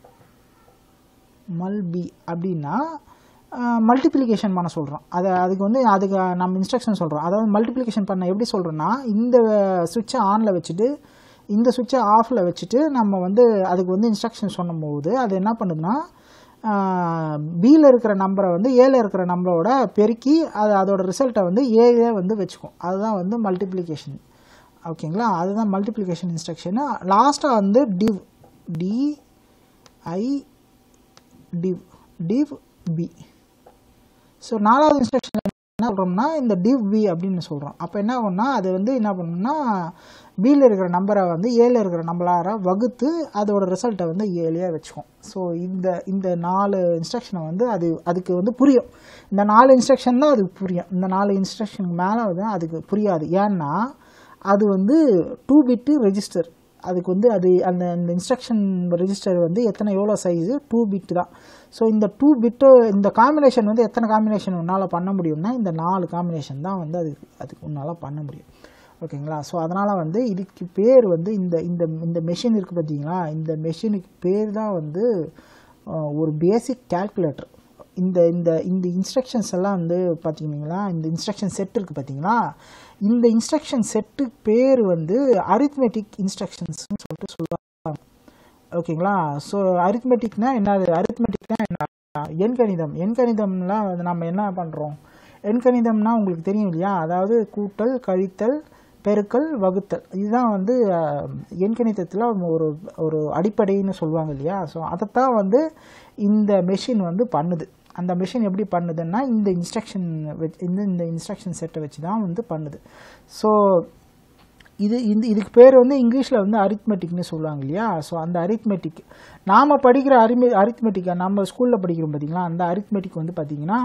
mul B அப்படின்னா மல்டிப்ளிகேஷன் பண்ண சொல்கிறோம் அதை அதுக்கு வந்து அதுக்கு நம்ம இன்ஸ்ட்ரக்ஷன் சொல்கிறோம் அதாவது மல்டிப்ளிகேஷன் பண்ண எப்படி சொல்கிறோன்னா இந்த சுவிட்சை ஆனில் வச்சுட்டு இந்த சுவிட்சை ஆஃபில் வச்சுட்டு நம்ம வந்து அதுக்கு வந்து இன்ஸ்ட்ரக்ஷன் சொன்னும்போது அது என்ன பண்ணுதுன்னா பியில் இருக்கிற நம்பரை வந்து ஏல இருக்கிற நம்பரோட பெருக்கி அது அதோட ரிசல்ட்டை வந்து ஏலே வந்து வச்சுக்கும் அதுதான் வந்து மல்டிப்ளிகேஷன் ஓகேங்களா அதுதான் மல்டிப்ளிகேஷன் இன்ஸ்ட்ரக்ஷனு லாஸ்ட்டாக வந்து div D I div div b so நாலாவது இன்ஸ்ட்ரக்ஷன் என்ன சொல்கிறோம்னா இந்த div b அப்படின்னு சொல்கிறோம் அப்போ என்ன ஆகும்னா அது வந்து என்ன பண்ணணும்னா பியில் இருக்கிற நம்பரை வந்து ஏல இருக்கிற நம்பரார வகுத்து அதோட ரிசல்ட்டை வந்து ஏழையாக வச்சுக்கும் ஸோ இந்த இந்த நாலு இன்ஸ்ட்ரக்ஷனை வந்து அது அதுக்கு வந்து புரியும் இந்த நாலு இன்ஸ்ட்ரக்ஷன் தான் அதுக்கு புரியும் இந்த நாலு இன்ஸ்ட்ரக்ஷனுக்கு மேலே வந்து அதுக்கு புரியாது ஏன்னா அது வந்து டூ பிட்டு ரெஜிஸ்டர் அதுக்கு வந்து அது அந்த அந்த இன்ஸ்ட்ரக்ஷன் ரெஜிஸ்டர் வந்து எத்தனை எவ்வளோ சைஸு டூ பிட் தான் ஸோ இந்த டூ பிட்டு இந்த காம்பினேஷன் வந்து எத்தனை காம்பினேஷன் உன்னால் பண்ண முடியும்னா இந்த நாலு காம்பினேஷன் தான் வந்து அதுக்கு அதுக்கு உன்னால் பண்ண முடியும் ஓகேங்களா ஸோ அதனால் வந்து இதுக்கு பேர் வந்து இந்த இந்த இந்த மெஷின் இருக்குது பார்த்தீங்களா இந்த மெஷினுக்கு பேர் தான் வந்து அஹ், ஒரு பேசிக் கால்குலேட்டர் இந்த இந்த இந்த இன்ஸ்ட்ரக்ஷன்ஸ் எல்லாம் வந்து பார்த்தீங்களா இந்த இன்ஸ்ட்ரக்ஷன் செட் இருக்குது பார்த்தீங்களா இந்த இன்ஸ்ட்ரக்ஷன் செட்டு பேர் வந்து அரித்மெட்டிக் இன்ஸ்ட்ரக்ஷன்ஸ்னு சொல்லிட்டு சொல்லுவாங்க ஓகேங்களா ஸோ அரித்மெட்டிக்னா என்னது அரித்மெட்டிக்னா என்ன எண்கணிதம் எண்கணிதம்லாம் வந்து நம்ம என்ன பண்ணுறோம் எண்கணிதம்னா உங்களுக்கு தெரியும் இல்லையா அதாவது கூட்டல் கழித்தல் பெருக்கல் வகுத்தல் இதுதான் வந்து அஹ், எண்கணிதத்தில் ஒரு ஒரு அடிப்படைன்னு சொல்லுவாங்க இல்லையா ஸோ அதைத்தான் வந்து இந்த மெஷின் வந்து பண்ணுது அந்த மெஷின் எப்படி பண்ணுதுன்னா இந்த இன்ஸ்ட்ரக்ஷன் வச்சு இந்த இந்த இன்ஸ்ட்ரக்ஷன் செட்டை வச்சு தான் வந்து பண்ணுது ஸோ இது இந்த இதுக்கு பேர் வந்து இங்கிலீஷில் வந்து அரித்மெட்டிக்னு சொல்லுவாங்க இல்லையா ஸோ அந்த அரித்மெட்டிக் நாம் படிக்கிற அரிமே அரித்மெட்டிக்கை நம்ம ஸ்கூலில் படிக்கிறோம் பார்த்தீங்களா அந்த அரித்மெட்டிக் வந்து பார்த்தீங்கன்னா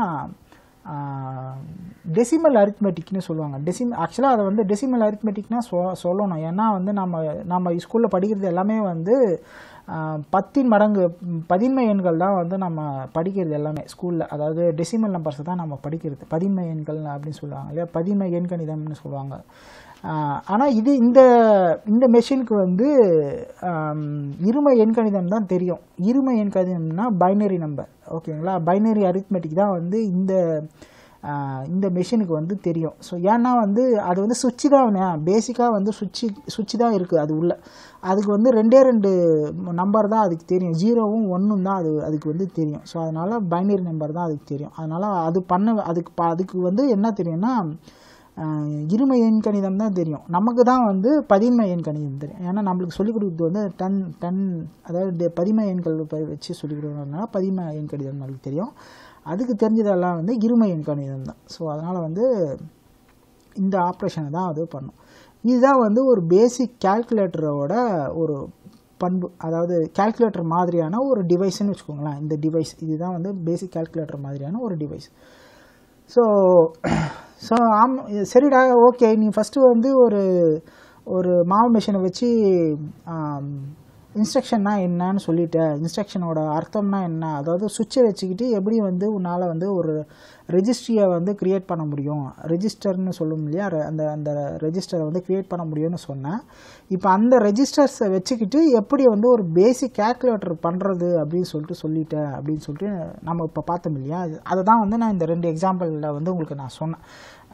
டெசிமல் அரித்மெட்டிக்னு சொல்லுவாங்க டெசிம் ஆக்சுவலாக அதை வந்து டெசிமல் அரித்மெட்டிக்னா சொ சொல்லணும் ஏன்னா வந்து நம்ம நம்ம ஸ்கூலில் படிக்கிறது எல்லாமே வந்து ஆஹ், பத்தின் மடங்கு ம், பதின்மை எண்கள் தான் வந்து நம்ம படிக்கிறது எல்லாமே ஸ்கூலில் அதாவது டெசிமல் நம்பர்ஸ் தான் நம்ம படிக்கிறது பதின்மை எண்கள் அப்படின்னு சொல்லுவாங்க இல்லையா பதின்மை எண் கணிதம்னு சொல்லுவாங்க ஆனால் இது இந்த இந்த மெஷினுக்கு வந்து ஆம், இரும எண்கணிதம் தான் தெரியும் இரும எண்கணிதம்னா பைனரி நம்பர் ஓகேங்களா பைனரி அரித்மெட்டிக் தான் வந்து இந்த ஆ, இந்த மெஷினுக்கு வந்து தெரியும் ஸோ ஏன்னா வந்து அது வந்து சுவிட்சு தான் பேசிக்காக வந்து சுவிட்சு சுவிட்சு தான் இருக்குது அது உள்ள அதுக்கு வந்து ரெண்டே ரெண்டு நம்பர் தான் அதுக்கு தெரியும் ஜீரோவும் ஒன்றும் தான் அது அதுக்கு வந்து தெரியும் ஸோ அதனால் பைனரி நம்பர் தான் அதுக்கு தெரியும் அதனால் அது பண்ண அதுக்கு ப- அதுக்கு வந்து என்ன தெரியும்னா ஆஹ் இருமை எண் கணிதம் தான் தெரியும் நமக்கு தான் வந்து பதின்மை எண் கணிதம் தெரியும் ஏன்னா நம்மளுக்கு சொல்லிக் கொடுக்குறது வந்து டன் டன் அதாவது டெ- பதின்மை எண்கள் ப- வச்சு சொல்லிக் கொடுக்குறதுனால பதின்மை எண் கணிதம் நம்மளுக்கு தெரியும் அதுக்கு தெரிஞ்சதெல்லாம் வந்து இருமை எண் கணிதம் தான் ஸோ அதனால் வந்து இந்த ஆப்ரேஷனை தான் அது பண்ணும் இதுதான் வந்து ஒரு பேசிக் கால்குலேட்டரோட ஒரு பண்பு அதாவது கால்குலேட்டர் மாதிரியான ஒரு டிவைஸ்னு வச்சுக்கோங்களேன் இந்த டிவைஸ் இதுதான் வந்து பேசிக் கால்குலேட்டர் மாதிரியான ஒரு டிவைஸ் ஸோ ஸோ ஆம் இது சரிடா ஓகே நீ ஃபஸ்ட்டு வந்து ஒரு ஒரு மாவு மிஷினை வச்சு இன்ஸ்ட்ரக்ஷன்னா என்னன்னு சொல்லிட்ட இன்ஸ்ட்ரக்ஷனோட அர்த்தம்னா என்ன அதாவது சுவிட்சை வச்சுக்கிட்டு எப்படி வந்து உன்னால் வந்து ஒரு ரெஜிஸ்ட்ரியை வந்து க்ரியேட் பண்ண முடியும் ரெஜிஸ்டர்னு சொல்லும் இல்லையா re- அந்த அந்த ரெஜிஸ்டரை வந்து க்ரியேட் பண்ண முடியும்னு சொன்னேன் இப்போ அந்த ரெஜிஸ்டர்ஸை வச்சுக்கிட்டு எப்படி வந்து ஒரு பேசிக் கேல்குலேட்டர் பண்ணுறது அப்படின்னு சொல்லிட்டு சொல்லிட்டேன் அப்படின்னு சொல்லிட்டு நம்ம இப்போ பார்த்தோம் இல்லையா அது- அதை தான் வந்து நான் இந்த ரெண்டு எக்ஸாம்பிளில் வந்து உங்களுக்கு நான் சொன்னேன்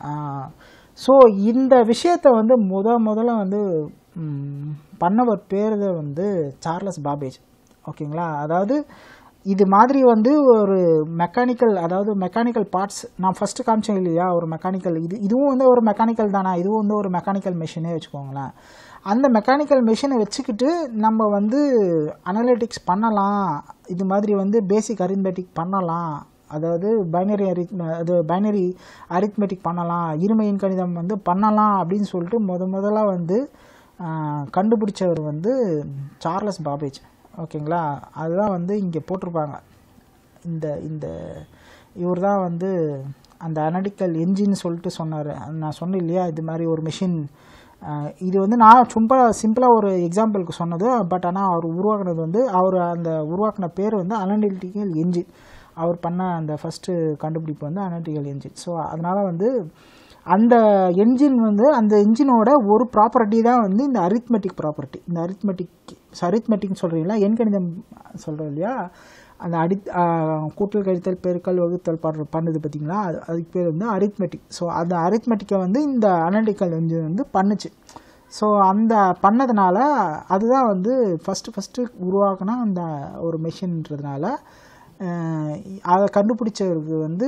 ஸோ இந்த விஷயத்தை வந்து முத முதல்ல வந்து ம், பண்ணவர் பேர் வந்து சார்லஸ் பாபேஜ் ஓகேங்களா அதாவது இது மாதிரி வந்து ஒரு மெக்கானிக்கல் அதாவது மெக்கானிக்கல் பார்ட்ஸ் நான் ஃபஸ்ட்டு காமிச்சேன் இல்லையா ஒரு மெக்கானிக்கல் இது இதுவும் வந்து ஒரு மெக்கானிக்கல் தானே இதுவும் வந்து ஒரு மெக்கானிக்கல் மிஷினே வச்சுக்கோங்களேன் அந்த மெக்கானிக்கல் மிஷினை வச்சுக்கிட்டு நம்ம வந்து அனலிட்டிக்ஸ் பண்ணலாம் இது மாதிரி வந்து பேசிக் அரித்மெட்டிக் பண்ணலாம் அதாவது பைனரி அரித் அது பைனரி அரித்மெட்டிக் பண்ணலாம் இருமை எண் கணிதம் வந்து பண்ணலாம் அப்படின்னு சொல்லிட்டு முத முதல்ல வந்து ஆஹ், கண்டுபிடிச்சவர் வந்து சார்லஸ் பாபேஜ் ஓகேங்களா அதுதான் வந்து இங்கே போட்டிருப்பாங்க இந்த இந்த இவர் தான் வந்து அந்த அனடிக்கல் என்ஜின் சொல்லிட்டு சொன்னார் நான் சொன்னேன் இல்லையா இது மாதிரி ஒரு மிஷின் இது வந்து நான் சும்மா சிம்பிளாக ஒரு எக்ஸாம்பிளுக்கு சொன்னது பட் ஆனால் அவர் உருவாக்குனது வந்து அவர் அந்த உருவாக்கின பேர் வந்து அனலிட்டிக்கல் என்ஜின் அவர் பண்ண அந்த ஃபஸ்ட்டு கண்டுபிடிப்பு வந்து அனலிட்டிக்கல் என்ஜின் ஸோ அதனால் வந்து அந்த என்ஜின் வந்து அந்த என்ஜினோட ஒரு ப்ராப்பர்ட்டி தான் வந்து இந்த அரித்மெட்டிக் ப்ராப்பர்ட்டி இந்த அரித்மெட்டிக் அரித்மெட்டிக்னு சொல்கிறீங்களா எண்கணிதம் சொல்கிறோம் இல்லையா அந்த அடி ஆ, கூட்டல் கழித்தல் பெருக்கல் வகுத்தல் பண்ற பண்ணுது பார்த்தீங்களா அது அதுக்கு பேர் வந்து அரித்மெட்டிக் ஸோ அந்த அரித்மெட்டிக்கை வந்து இந்த அனலிட்டிக்கல் என்ஜின் வந்து பண்ணுச்சு ஸோ அந்த பண்ணதுனால அதுதான் வந்து ஃபஸ்ட்டு ஃபஸ்ட்டு உருவாக்குன அந்த ஒரு மெஷின்றதுனால அதை கண்டுபிடிச்சவருக்கு வந்து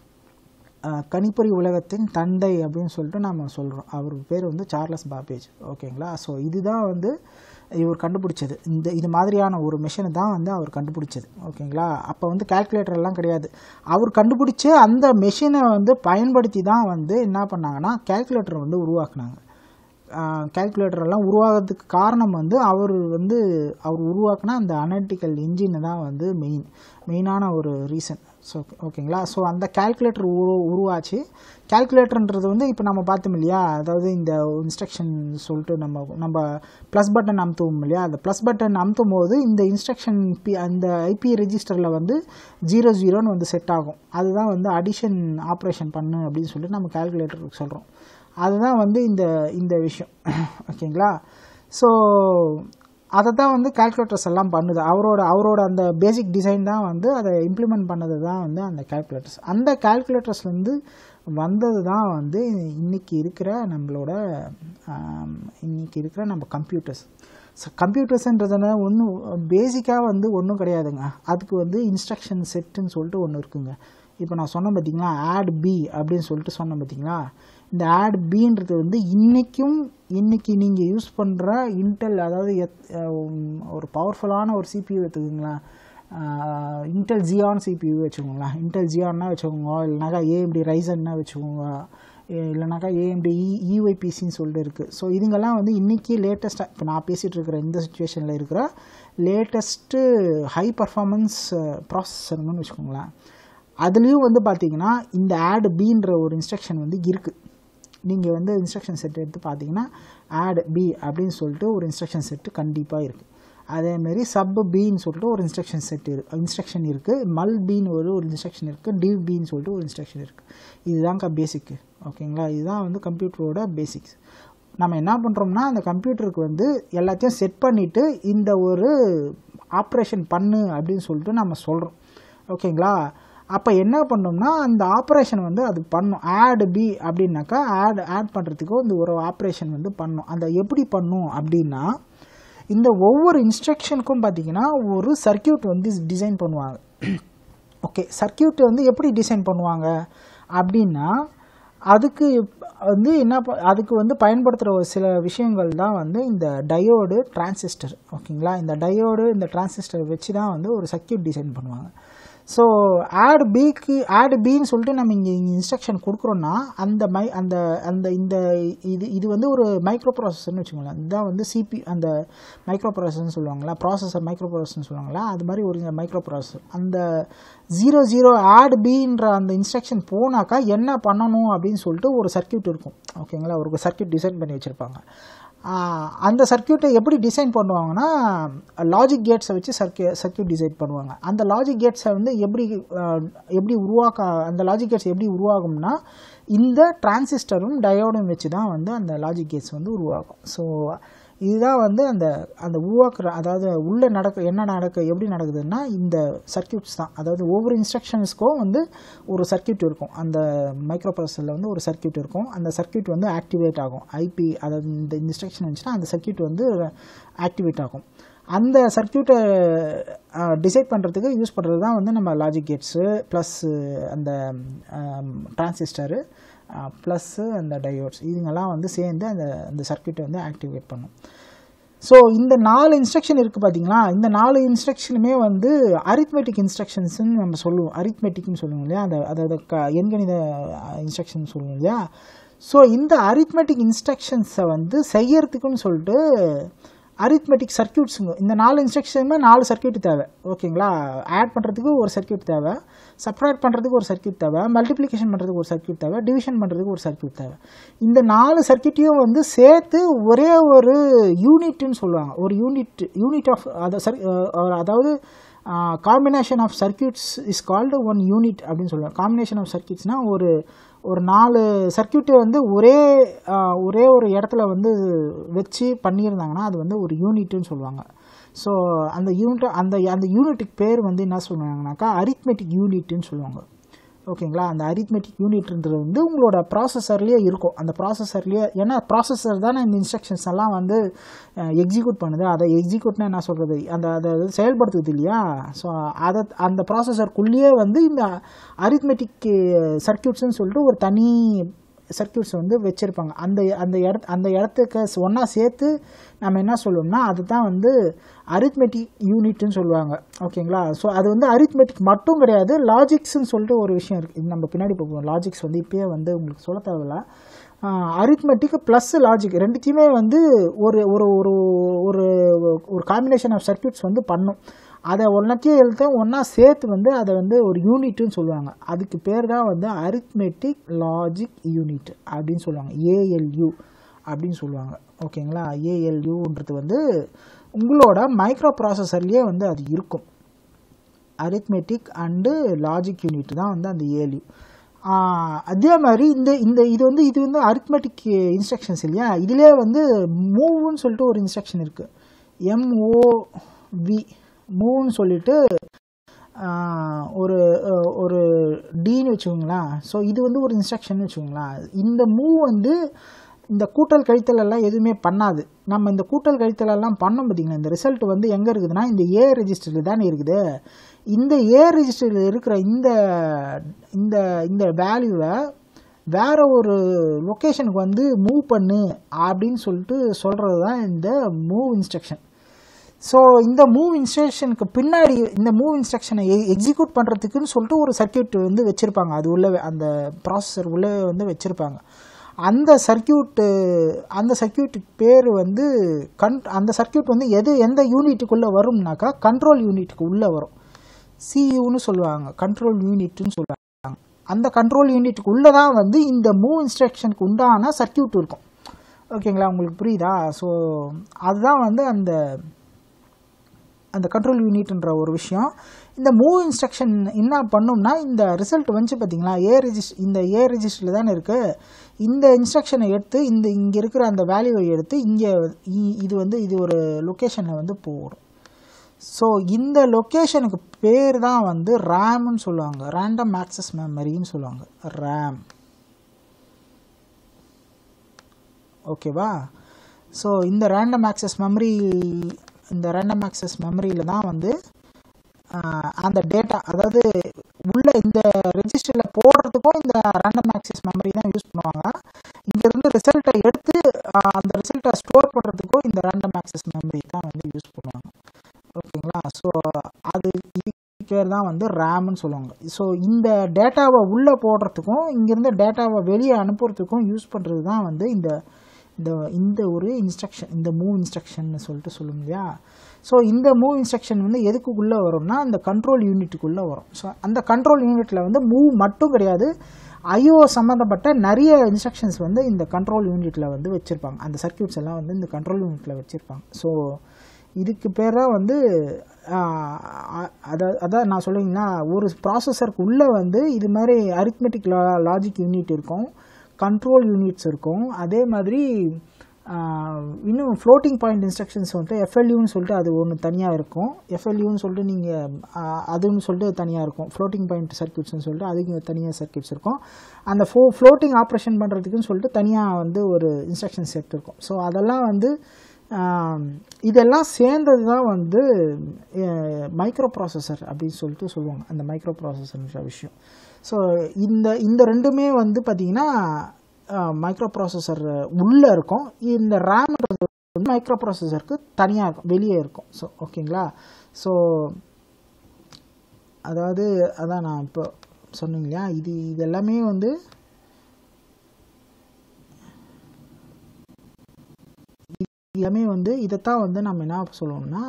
அஹ், கணிப்பொறி உலகத்தின் தந்தை அப்படின்னு சொல்லிட்டு நம்ம சொல்கிறோம் அவருக்கு பேர் வந்து சார்லஸ் பாப்பேஜ் ஓகேங்களா ஸோ இதுதான் வந்து இவர் கண்டுபிடிச்சது இந்த இது மாதிரியான ஒரு மிஷினை தான் வந்து அவர் கண்டுபிடிச்சது ஓகேங்களா அப்போ வந்து calculator எல்லாம் கிடையாது அவர் கண்டுபிடிச்ச அந்த மெஷினை வந்து பயன்படுத்தி தான் வந்து என்ன பண்ணாங்கன்னா கால்குலேட்டர் வந்து உருவாக்குனாங்க கால்குலேட்டர் எல்லாம் உருவாகிறதுக்கு காரணம் வந்து அவர் வந்து அவர் உருவாக்குன அந்த அனலிட்டிக்கல் இன்ஜின் தான் வந்து மெயின் மெயினான ஒரு ரீசன் ஸோ ஓகேங்களா ஸோ அந்த கால்குலேட்டர் உரு உருவாச்சு கால்குலேட்டர்ன்றது வந்து இப்போ நம்ம பார்த்தோம் இல்லையா அதாவது இந்த இன்ஸ்ட்ரக்ஷன் சொல்லிட்டு நம்ம நம்ம ப்ளஸ் பட்டன் அமுத்துவோம் இல்லையா அந்த ப்ளஸ் பட்டன் அமுத்தும் போது இந்த இன்ஸ்ட்ரக்ஷன் பி அந்த ஐபி ரெஜிஸ்டரில் வந்து ஜீரோ ஜீரோன்னு வந்து செட் ஆகும் அதுதான் வந்து அடிஷன் ஆப்ரேஷன் பண்ணு அப்படின்னு சொல்லிட்டு நம்ம கால்குலேட்டருக்கு சொல்கிறோம் அதுதான் வந்து இந்த இந்த விஷயம் ஓகேங்களா ஸோ அதை தான் வந்து கால்குலேட்டர்ஸ் எல்லாம் பண்ணுது அவரோட அவரோட அந்த பேசிக் டிசைன் தான் வந்து அதை இம்ப்ளிமெண்ட் பண்ணது தான் வந்து அந்த கால்குலேட்டர்ஸ் அந்த கால்குலேட்டர்ஸ் வந்து வந்தது தான் வந்து இன்னைக்கு இருக்கிற நம்மளோட ஆம், இன்னைக்கு இருக்கிற நம்ம கம்ப்யூட்டர்ஸ் ஸோ கம்ப்யூட்டர்ஸ்ன்றதுனா ஒன்றும் பேசிக்காக வந்து ஒன்றும் கிடையாதுங்க அதுக்கு வந்து இன்ஸ்ட்ரக்ஷன் செட்டுன்னு சொல்லிட்டு ஒன்று இருக்குங்க இப்போ நான் சொன்னேன் பார்த்தீங்களா ஆட் பி அப்படின்னு சொல்லிட்டு சொன்னேன் பார்த்தீங்களா இந்த ஆட் பின்றது வந்து இன்றைக்கும் இன்னைக்கு நீங்கள் யூஸ் பண்ணுற இன்டெல் அதாவது எத் அஹ் உம் ஒரு பவர்ஃபுல்லான ஒரு சிபியூ எடுத்துக்கிங்களேன் இன்டெல் ஜியான் சிபியூ வச்சுக்கோங்களேன் இன்டெல் ஜியான்னா வச்சுக்கோங்க இல்லைனாக்கா ஏஎம்டி ரைசன்னா வச்சுக்கோங்க ஏ- இல்லைனாக்கா ஏஎம்டி இஒய்பிசின்னு சொல்லிட்டு இருக்குது ஸோ இதுங்கெல்லாம் வந்து இன்றைக்கி லேட்டஸ்ட்டாக இப்போ நான் பேசிகிட்டு இருக்கிற இந்த சுச்சுவேஷனில் இருக்கிற லேட்டஸ்ட்டு ஹை பர்ஃபார்மன்ஸ் ப்ராசஸர்னு வச்சுக்கோங்களேன் அதுலேயும் வந்து பார்த்தீங்கன்னா இந்த ஆட் பின்ற ஒரு இன்ஸ்ட்ரக்ஷன் வந்து இருக்குது நீங்கள் வந்து இன்ஸ்ட்ரக்ஷன் செட் எடுத்து பார்த்தீங்கன்னா ஆட் பி அப்படின்னு சொல்லிட்டு ஒரு இன்ஸ்ட்ரக்ஷன் செட்டு கண்டிப்பாக இருக்குது அதேமாரி சப் பின்னு சொல்லிட்டு ஒரு இன்ஸ்ட்ரக்ஷன் செட் இருக்கு இன்ஸ்ட்ரக்ஷன் இருக்குது மல் பின்னு ஒரு ஒரு இன்ஸ்ட்ரக்ஷன் இருக்குது டிவ் பின்னு சொல்லிட்டு ஒரு இன்ஸ்ட்ரக்ஷன் இருக்குது இதுதான்க்கா பேசிக்கு ஓகேங்களா இதுதான் வந்து கம்ப்யூட்டரோட பேசிக்ஸ் நம்ம என்ன பண்ணுறோம்னா அந்த கம்ப்யூட்டருக்கு வந்து எல்லாத்தையும் செட் பண்ணிவிட்டு இந்த ஒரு ஆப்ரேஷன் பண்ணு அப்படின்னு சொல்லிட்டு நம்ம சொல்கிறோம் ஓகேங்களா அப்போ என்ன பண்ணோம்னா அந்த ஆப்ரேஷன் வந்து அது பண்ணும் ஆட் பி அப்படின்னாக்கா ஆட் ஆட் பண்ணுறதுக்கு இந்த ஒரு ஆப்ரேஷன் வந்து பண்ணும் அந்த எப்படி பண்ணும் அப்படின்னா இந்த ஒவ்வொரு இன்ஸ்ட்ரக்ஷனுக்கும் பார்த்தீங்கன்னா ஒரு சர்க்கியூட் வந்து டிசைன் பண்ணுவாங்க ஓகே சர்க்கியூட் வந்து எப்படி டிசைன் பண்ணுவாங்க அப்படின்னா அதுக்கு வந்து என்ன ப- அதுக்கு வந்து பயன்படுத்துகிற ஒரு சில விஷயங்கள் தான் வந்து இந்த டயோடு டிரான்சிஸ்டர் ஓகேங்களா இந்த டயோடு இந்த டிரான்சிஸ்டர் வச்சு தான் வந்து ஒரு சர்க்கியூட் டிசைன் பண்ணுவாங்க ஸோ ஆட் பிக்கு ஆட் பின்னு சொல்லிட்டு நம்ம இங்கே இங்கே இன்ஸ்ட்ரக்ஷன் கொடுக்குறோன்னா அந்த மை அந்த அந்த இந்த இது இது வந்து ஒரு மைக்ரோ ப்ராசஸர்னு வச்சுக்கோங்களேன் இதுதான் வந்து சிபி அந்த மைக்ரோ ப்ராசஸர்னு சொல்லுவாங்களா ப்ராசஸர் மைக்ரோ ப்ராசஸர்னு சொல்லுவாங்களா அது மாதிரி ஒரு மைக்ரோ ப்ராசஸர் அந்த ஜீரோ ஜீரோ ஆட் பின்ற அந்த இன்ஸ்ட்ரக்ஷன் போனாக்கா என்ன பண்ணணும் அப்படின்னு சொல்லிட்டு ஒரு சர்க்கியூட் இருக்கும் ஓகேங்களா ஒரு சர்க்கியூட் டிசைன் பண்ணி வச்சுருப்பாங்க ஆஹ் அந்த சர்க்கியூட்டை எப்படி டிசைன் பண்ணுவாங்கன்னா லாஜிக் கேட்ஸை வச்சு சர்க்கியூ சர்க்கியூட் டிசைன் பண்ணுவாங்க அந்த லாஜிக் கேட்ஸை வந்து எப்படி ஆஹ் எப்படி உருவாக்க அந்த லாஜிக் கேட்ஸ் எப்படி உருவாகும்னா இந்த டிரான்சிஸ்டரும் டயோடும் வச்சு தான் வந்து அந்த லாஜிக் கேட்ஸ் வந்து உருவாகும் ஸோ இதுதான் வந்து அந்த அந்த உருவாக்குற அதாவது உள்ளே நடக்க என்ன நடக்க எப்படி நடக்குதுன்னா இந்த சர்க்கியூட்ஸ் தான் அதாவது ஒவ்வொரு இன்ஸ்ட்ரக்ஷன்ஸ்க்கும் வந்து ஒரு சர்க்கியூட் இருக்கும் அந்த மைக்ரோ ப்ராசஸரில் வந்து ஒரு சர்க்கியூட் இருக்கும் அந்த சர்க்கியூட் வந்து ஆக்டிவேட் ஆகும் ஐபி அதாவது இந்த இன்ஸ்ட்ரக்ஷன் இருந்துச்சுன்னா அந்த சர்க்கியூட் வந்து ஆக்டிவேட் ஆகும் அந்த சர்க்கியூட்டை டிசைட் பண்ணுறதுக்கு யூஸ் பண்ணுறது தான் வந்து நம்ம லாஜிக் கேட்ஸு ப்ளஸ் அந்த டிரான்சிஸ்டரு ப்ளஸ்ஸு அந்த டயோட்ஸ் இதுங்கெல்லாம் வந்து சேர்ந்து அந்த அந்த சர்க்கியூட்டை வந்து ஆக்டிவேட் பண்ணும் ஸோ இந்த நாலு இன்ஸ்ட்ரக்ஷன் இருக்குது பார்த்தீங்களா இந்த நாலு இன்ஸ்ட்ரக்ஷனுமே வந்து அரித்மெட்டிக் இன்ஸ்ட்ரக்ஷன்ஸ்னு நம்ம சொல்லுவோம் அரித்மெட்டிக்னு சொல்லுவோம் இல்லையா அந்த அதாவது க எண்கணித இன்ஸ்ட்ரக்ஷன் சொல்லுவோம் இல்லையா ஸோ இந்த அரித்மெட்டிக் இன்ஸ்ட்ரக்ஷன்ஸை வந்து செய்யறதுக்குன்னு சொல்லிட்டு அரித்மெட்டிக் சர்க்கியூட்ஸுங்க இந்த நாலு இன்ஸ்ட்ரக்ஷனுமே நாலு சர்க்கியூட் தேவை ஓகேங்களா ஆட் பண்ணுறதுக்கு ஒரு சர்க்கியூட் தேவை சப்ராக்ட் பண்ணுறதுக்கு ஒரு சர்க்கியூட் தேவை மல்டிப்ளிகேஷன் பண்ணுறதுக்கு ஒரு சர்க்கியூட் தேவை டிவிஷன் பண்ணுறதுக்கு ஒரு சர்க்கியூட் தேவை இந்த நாலு சர்க்கியூட்டையும் வந்து சேர்த்து ஒரே ஒரு யூனிட்னு சொல்லுவாங்க ஒரு யூனிட் யூனிட் ஆஃப் அதை சர் அதாவது combination of circuits is called one unit அப்படின்னு சொல்லுவாங்க காம்பினேஷன் ஆஃப் சர்க்கியூட்ஸ்னால் ஒரு ஒரு நாலு சர்க்கியூட்டை வந்து ஒரே ஆஹ், ஒரே ஒரு இடத்துல வந்து வச்சு பண்ணியிருந்தாங்கன்னா அது வந்து ஒரு யூனிட்னு சொல்லுவாங்க ஸோ அந்த யூனிட் அந்த அந்த யூனிட்டுக்கு பேர் வந்து என்ன சொல்லுவாங்கனாக்கா அரித்மெட்டிக் யூனிட்னு சொல்லுவாங்க ஓகேங்களா அந்த அரித்மெட்டிக் யூனிட்ன்றது வந்து உங்களோட ப்ராசஸர்லேயே இருக்கும் அந்த ப்ராசஸர்லேயே ஏன்னா ப்ராசஸர் தானே இந்த இன்ஸ்ட்ரக்ஷன்ஸ் எல்லாம் வந்து எக்ஸிக்யூட் பண்ணுது அதை எக்ஸிக்யூட்னா என்ன சொல்கிறது அந்த அதை வந்து செயல்படுத்துது இல்லையா ஸோ அதை அந்த ப்ராசஸருக்குள்ளேயே வந்து இந்த அரித்மெட்டிக் சர்க்கியூட்ஸ்னு சொல்லிட்டு ஒரு தனி சர்க்கியூட்ஸ் வந்து வச்சுருப்பாங்க அந்த அந்த இடத்து அந்த இடத்துக்கு ஒன்றா சேர்த்து நம்ம என்ன சொல்லுவோம்னா அதுதான் வந்து அரித்மெட்டிக் யூனிட்னு சொல்லுவாங்க ஓகேங்களா ஸோ அது வந்து அரித்மெட்டிக் மட்டும் கிடையாது லாஜிக்ஸ்னு சொல்லிட்டு ஒரு விஷயம் இருக்குது இது நம்ம பின்னாடி பார்ப்போம் லாஜிக்ஸ் வந்து இப்பயே வந்து உங்களுக்கு சொல்ல தேவையில்ல அரித்மெட்டிக் ப்ளஸ் லாஜிக் ரெண்டுத்தையுமே வந்து ஒரு ஒரு ஒரு ஒரு ஒரு காம்பினேஷன் ஆஃப் சர்க்கியூட்ஸ் வந்து பண்ணும் அதை ஒன்றத்தையும் எழுத ஒன்றா சேர்த்து வந்து அதை வந்து ஒரு யூனிட்னு சொல்லுவாங்க அதுக்கு பேர் தான் வந்து அரித்மெட்டிக் லாஜிக் யூனிட் அப்படின்னு சொல்லுவாங்க ஏஎல்யூ அப்படின்னு சொல்லுவாங்க ஓகேங்களா ஏஎல்யூன்றது வந்து உங்களோட மைக்ரோ ப்ராசஸர்லேயே வந்து அது இருக்கும் அரித்மெட்டிக் அண்டு லாஜிக் யூனிட் தான் வந்து அந்த ஏஎல்யூ அதே மாதிரி இந்த இந்த இது வந்து இது வந்து அரித்மெட்டிக் இன்ஸ்ட்ரக்ஷன்ஸ் இல்லையா இதிலே வந்து மூவ்னு சொல்லிட்டு ஒரு இன்ஸ்ட்ரக்ஷன் இருக்குது எம்ஓவி மூவ்னு சொல்லிட்டு ஆஹ், ஒரு அஹ், ஒரு டீன்னு வச்சுக்கோங்களேன் ஸோ இது வந்து ஒரு இன்ஸ்ட்ரக்ஷன் வச்சுக்கோங்களேன் இந்த மூவ் வந்து இந்த கூட்டல் கழித்தல் எல்லாம் எதுவுமே பண்ணாது நம்ம இந்த கூட்டல் கழித்தல் எல்லாம் பண்ணோம் பார்த்தீங்களா இந்த ரிசல்ட் வந்து எங்கே இருக்குதுன்னா இந்த ஏ ரெஜிஸ்டரில் தானே இருக்குது இந்த ஏ ரெஜிஸ்டரில் இருக்கிற இந்த இந்த இந்த வேல்யூவை வேற ஒரு லொக்கேஷனுக்கு வந்து மூவ் பண்ணு அப்படின்னு சொல்லிட்டு சொல்கிறது தான் இந்த மூவ் இன்ஸ்ட்ரக்ஷன் ஸோ இந்த மூவ் இன்ஸ்ட்ரக்ஷனுக்கு பின்னாடி இந்த மூவ் இன்ஸ்ட்ரக்ஷனை எக்ஸிக்யூட் பண்ணுறதுக்குன்னு சொல்லிட்டு ஒரு சர்க்கியூட் வந்து வச்சுருப்பாங்க அது உள்ள அந்த ப்ராசஸர் உள்ளே வந்து வச்சுருப்பாங்க அந்த சர்க்கியூட்டு அந்த சர்க்கியூட்டுக்கு பேர் வந்து கன் அந்த சர்க்கியூட் வந்து எது எந்த யூனிட்டுக்குள்ளே வரும்னாக்கா கண்ட்ரோல் யூனிட்டுக்கு உள்ளே வரும் சியூன்னு சொல்லுவாங்க கண்ட்ரோல் யூனிட்னு சொல்லுவாங்க அந்த கண்ட்ரோல் யூனிட்டுக்கு உள்ளே தான் வந்து இந்த மூவ் இன்ஸ்ட்ரக்ஷனுக்கு உண்டான சர்க்கியூட் இருக்கும் ஓகேங்களா உங்களுக்கு புரியுதா ஸோ அதுதான் வந்து அந்த அந்த கண்ட்ரோல் யூனிட்ன்ற ஒரு விஷயம் இந்த மூவ் இன்ஸ்ட்ரக்ஷன் என்ன பண்ணும்னா இந்த ரிசல்ட் வந்து பார்த்தீங்களா ஏ ரெஜிஸ்ட் இந்த ஏ ரெஜிஸ்டரில் தானே இருக்குது இந்த இன்ஸ்ட்ரக்ஷனை எடுத்து இந்த இங்கே இருக்கிற அந்த வேல்யூவை எடுத்து இங்கே இது வந்து இது ஒரு லொக்கேஷனில் வந்து போடும் ஸோ இந்த லொக்கேஷனுக்கு பேர் தான் வந்து ரேம்னு சொல்லுவாங்க ரேண்டம் ஆக்சஸ் மெமரின்னு சொல்லுவாங்க ரேம் ஓகேவா ஸோ இந்த ரேண்டம் ஆக்சஸ் மெமரி இந்த ரேண்டம் ஆக்சஸ் மெமரியில் தான் வந்து ஆஹ், அந்த டேட்டா அதாவது உள்ள இந்த ரெஜிஸ்டரில் போடுறதுக்கும் இந்த ரேண்டம் ஆக்சஸ் மெமரி தான் யூஸ் பண்ணுவாங்க இங்கேருந்து ரிசல்ட்டை எடுத்து ஆஹ், அந்த ரிசல்ட்டை ஸ்டோர் பண்ணுறதுக்கும் இந்த ரேண்டம் ஆக்சஸ் மெமரி தான் வந்து யூஸ் பண்ணுவாங்க ஓகேங்களா ஸோ அது இதுக்கு பேர் தான் வந்து ரேம்னு சொல்லுவாங்க ஸோ இந்த டேட்டாவை உள்ளே போடுறதுக்கும் இங்கேருந்து டேட்டாவை வெளியே அனுப்புறதுக்கும் யூஸ் பண்ணுறது தான் வந்து இந்த இந்த இந்த ஒரு இன்ஸ்ட்ரக்ஷன் இந்த மூவ் இன்ஸ்ட்ரக்ஷன் சொல்லிட்டு சொல்லும் இல்லையா ஸோ இந்த மூவ் இன்ஸ்ட்ரக்ஷன் வந்து எதுக்குள்ளே வரும்னா அந்த கண்ட்ரோல் யூனிட்டுக்குள்ளே வரும் ஸோ அந்த கண்ட்ரோல் யூனிட்டில் வந்து மூவ் மட்டும் கிடையாது ஐஓ சம்மந்தப்பட்ட நிறைய இன்ஸ்ட்ரக்ஷன்ஸ் வந்து இந்த கண்ட்ரோல் யூனிட்டில் வந்து வச்சுருப்பாங்க அந்த சர்க்கியூட்ஸ் எல்லாம் வந்து இந்த கண்ட்ரோல் யூனிட்டில் வச்சுருப்பாங்க ஸோ இதுக்கு பேர் தான் வந்து அதாவது அதான் நான் சொல்லுவீங்கன்னா ஒரு ப்ராசஸருக்கு உள்ளே வந்து இது மாதிரி அரித்மெட்டிக் லா லாஜிக் யூனிட் இருக்கும் கண்ட்ரோல் யூனிட்ஸ் இருக்கும் அதே மாதிரி ஆஹ், இன்னும் ஃப்ளோட்டிங் பாயிண்ட் இன்ஸ்ட்ரக்ஷன்ஸ் வந்து எஃப்எல்யூன்னு சொல்லிட்டு அது ஒன்று தனியாக இருக்கும் எஃப்எல்யூன்னு சொல்லிட்டு நீங்கள் அதுன்னு சொல்லிட்டு தனியாக இருக்கும் ஃப்ளோட்டிங் பாயிண்ட் சர்க்கியூட்ஸ்னு சொல்லிட்டு அதுக்கு தனியாக சர்க்கியூட்ஸ் இருக்கும் அந்த ஃபோ ஃப்ளோட்டிங் ஆப்ரேஷன் பண்ணுறதுக்குன்னு சொல்லிட்டு தனியாக வந்து ஒரு இன்ஸ்ட்ரக்ஷன் செட் இருக்கும் ஸோ அதெல்லாம் வந்து ஆம், இதெல்லாம் சேர்ந்தது தான் வந்து மைக்ரோ ப்ராசஸர் அப்படின்னு சொல்லிட்டு சொல்லுவாங்க அந்த மைக்ரோ ப்ராசஸர்ன்ற விஷயம் ஸோ இந்த இந்த ரெண்டுமே வந்து பார்த்திங்கன்னா மைக்ரோ ப்ராசஸர் உள்ளே இருக்கும் இந்த ரேம்ன்றது வந்து மைக்ரோ ப்ராசஸருக்கு தனியாக இருக்கும் வெளியே இருக்கும் ஸோ ஓகேங்களா ஸோ அதாவது அதான் நான் இப்போ சொன்னேங்க இல்லையா இது இது எல்லாமே வந்து எல்லாமே வந்து இதைத்தான் வந்து நம்ம என்ன சொல்லுவோம்னா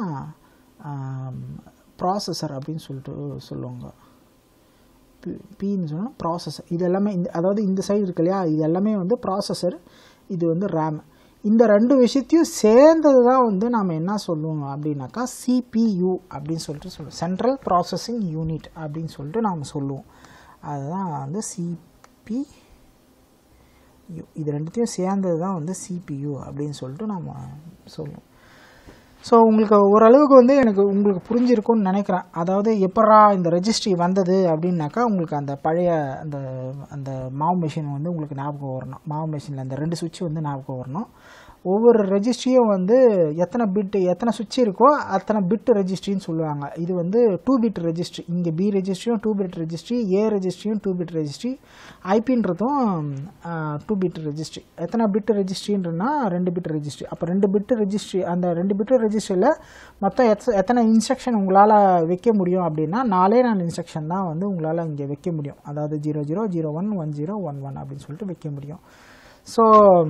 ப்ராசஸர் அப்படின்னு சொல்லிட்டு சொல்லுவாங்க பின்னு சொன்னால் ப்ராசஸர் இது எல்லாமே இந்த அதாவது இந்த சைடு இருக்கு இல்லையா இது எல்லாமே வந்து ப்ராசஸர் இது வந்து ரேம் இந்த ரெண்டு விஷயத்தையும் சேர்ந்தது தான் வந்து நாம் என்ன சொல்லுவோம் அப்படின்னாக்கா சிபியு அப்படின்னு சொல்லிட்டு சொல்லுவோம் சென்ட்ரல் ப்ராசஸிங் யூனிட் அப்படின்னு சொல்லிட்டு நாம் சொல்லுவோம் அதுதான் வந்து சிபி யூ இது ரெண்டுத்தையும் சேர்ந்தது தான் வந்து சிபியு அப்படின்னு சொல்லிட்டு நம்ம சொல்லுவோம் ஸோ உங்களுக்கு ஓரளவுக்கு வந்து எனக்கு உங்களுக்கு புரிஞ்சிருக்கும்னு நினைக்கிறேன் அதாவது எப்படா இந்த ரெஜிஸ்ட்ரி வந்தது அப்படின்னாக்கா உங்களுக்கு அந்த பழைய அந்த அந்த மாவு மிஷின் வந்து உங்களுக்கு ஞாபகம் வரணும் மாவு மிஷினில் அந்த ரெண்டு சுவிட்ச் வந்து ஞாபகம் வரணும் ஒவ்வொரு ரெஜிஸ்ட்ரியும் வந்து எத்தனை பிட்டு எத்தனை சுவிட்ச் இருக்கோ அத்தனை பிட் ரெஜிஸ்ட்ரின்னு சொல்லுவாங்க இது வந்து டூ பிட் ரெஜிஸ்ட்ரி இங்கே பி ரெஜிஸ்ட்ரியும் டூ பிட் ரெஜிஸ்ட்ரி ஏ ரெஜிஸ்ட்ரியும் டூ பிட் ரெஜிஸ்ட்ரி ஐபின்றதும் டூ பிட் ரெஜிஸ்ட்ரி எத்தனை பிட் ரெஜிஸ்ட்ரின்றனா ரெண்டு பிட் ரெஜிஸ்ட்ரி அப்போ ரெண்டு பிட் ரெஜிஸ்ட்ரி அந்த ரெண்டு பிட் ரெஜிஸ்ட்ரியில் மொத்தம் எத்த எத்தனை இன்ஸ்ட்ரக்ஷன் உங்களால் வைக்க முடியும் அப்படின்னா நாலே நாலு இன்ஸ்ட்ரக்ஷன் தான் வந்து உங்களால் இங்கே வைக்க முடியும் அதாவது zero zero zero one one zero one one அப்படின்னு சொல்லிட்டு வைக்க முடியும் ஸோ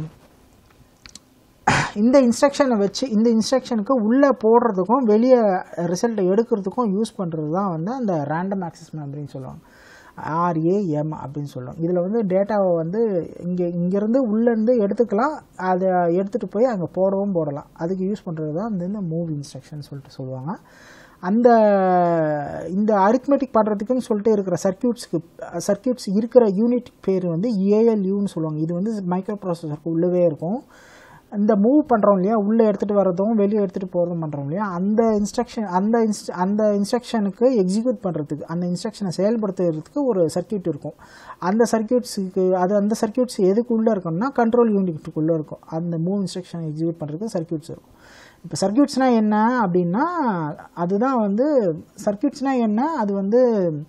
இந்த இன்ஸ்ட்ரக்ஷனை வச்சு இந்த இன்ஸ்ட்ரக்ஷனுக்கு உள்ளே போடுறதுக்கும் வெளியே ரிசல்ட்டை எடுக்கிறதுக்கும் யூஸ் பண்ணுறது தான் வந்து அந்த ரேண்டம் ஆக்சஸ் மெமரின்னு சொல்லுவாங்க ஆர்ஏஎம் அப்படின்னு சொல்லுவாங்க இதில் வந்து டேட்டாவை வந்து இங்கே இங்கேருந்து உள்ளேருந்து எடுத்துக்கலாம் அதை எடுத்துகிட்டு போய் அங்கே போடவும் போடலாம் அதுக்கு யூஸ் பண்ணுறது தான் வந்து இந்த மூவ் இன்ஸ்ட்ரக்ஷன் சொல்லிட்டு சொல்லுவாங்க அந்த இந்த அரித்மெட்டிக் பண்ணுறதுக்குன்னு சொல்லிட்டு இருக்கிற சர்க்கியூட்ஸ்க்கு சர்க்கியூட்ஸ் இருக்கிற யூனிட் பேர் வந்து ஏஎல்யூன்னு சொல்லுவாங்க இது வந்து மைக்ரோ ப்ராசஸருக்கு உள்ளவே இருக்கும் இந்த மூவ் பண்ணுறோம் இல்லையா உள்ளே எடுத்துகிட்டு வர்றதும் வெளியே எடுத்துகிட்டு போகிறதும் பண்ணுறோம் இல்லையா அந்த இன்ஸ்ட்ரக்ஷன் அந்த இன்ஸ்ட் அந்த இன்ஸ்ட்ரக்ஷனுக்கு எக்ஸிக்யூட் பண்ணுறதுக்கு அந்த இன்ஸ்ட்ரக்ஷனை செயல்படுத்துறதுக்கு ஒரு சர்க்கியூட் இருக்கும் அந்த சர்க்கியூட்ஸுக்கு அது அந்த சர்க்கியூட்ஸ் எதுக்குள்ளே இருக்கும்னா கண்ட்ரோல் யூனிட்டுக்குள்ளே இருக்கும் அந்த மூவ் இன்ஸ்ட்ரக்ஷனை எக்ஸிக்யூட் பண்ணுறதுக்கு சர்க்கியூட்ஸ் இருக்கும் இப்போ சர்க்கியூட்ஸ்னால் என்ன அப்படின்னா அதுதான் வந்து சர்க்கியூட்ஸ்னால் என்ன அது வந்து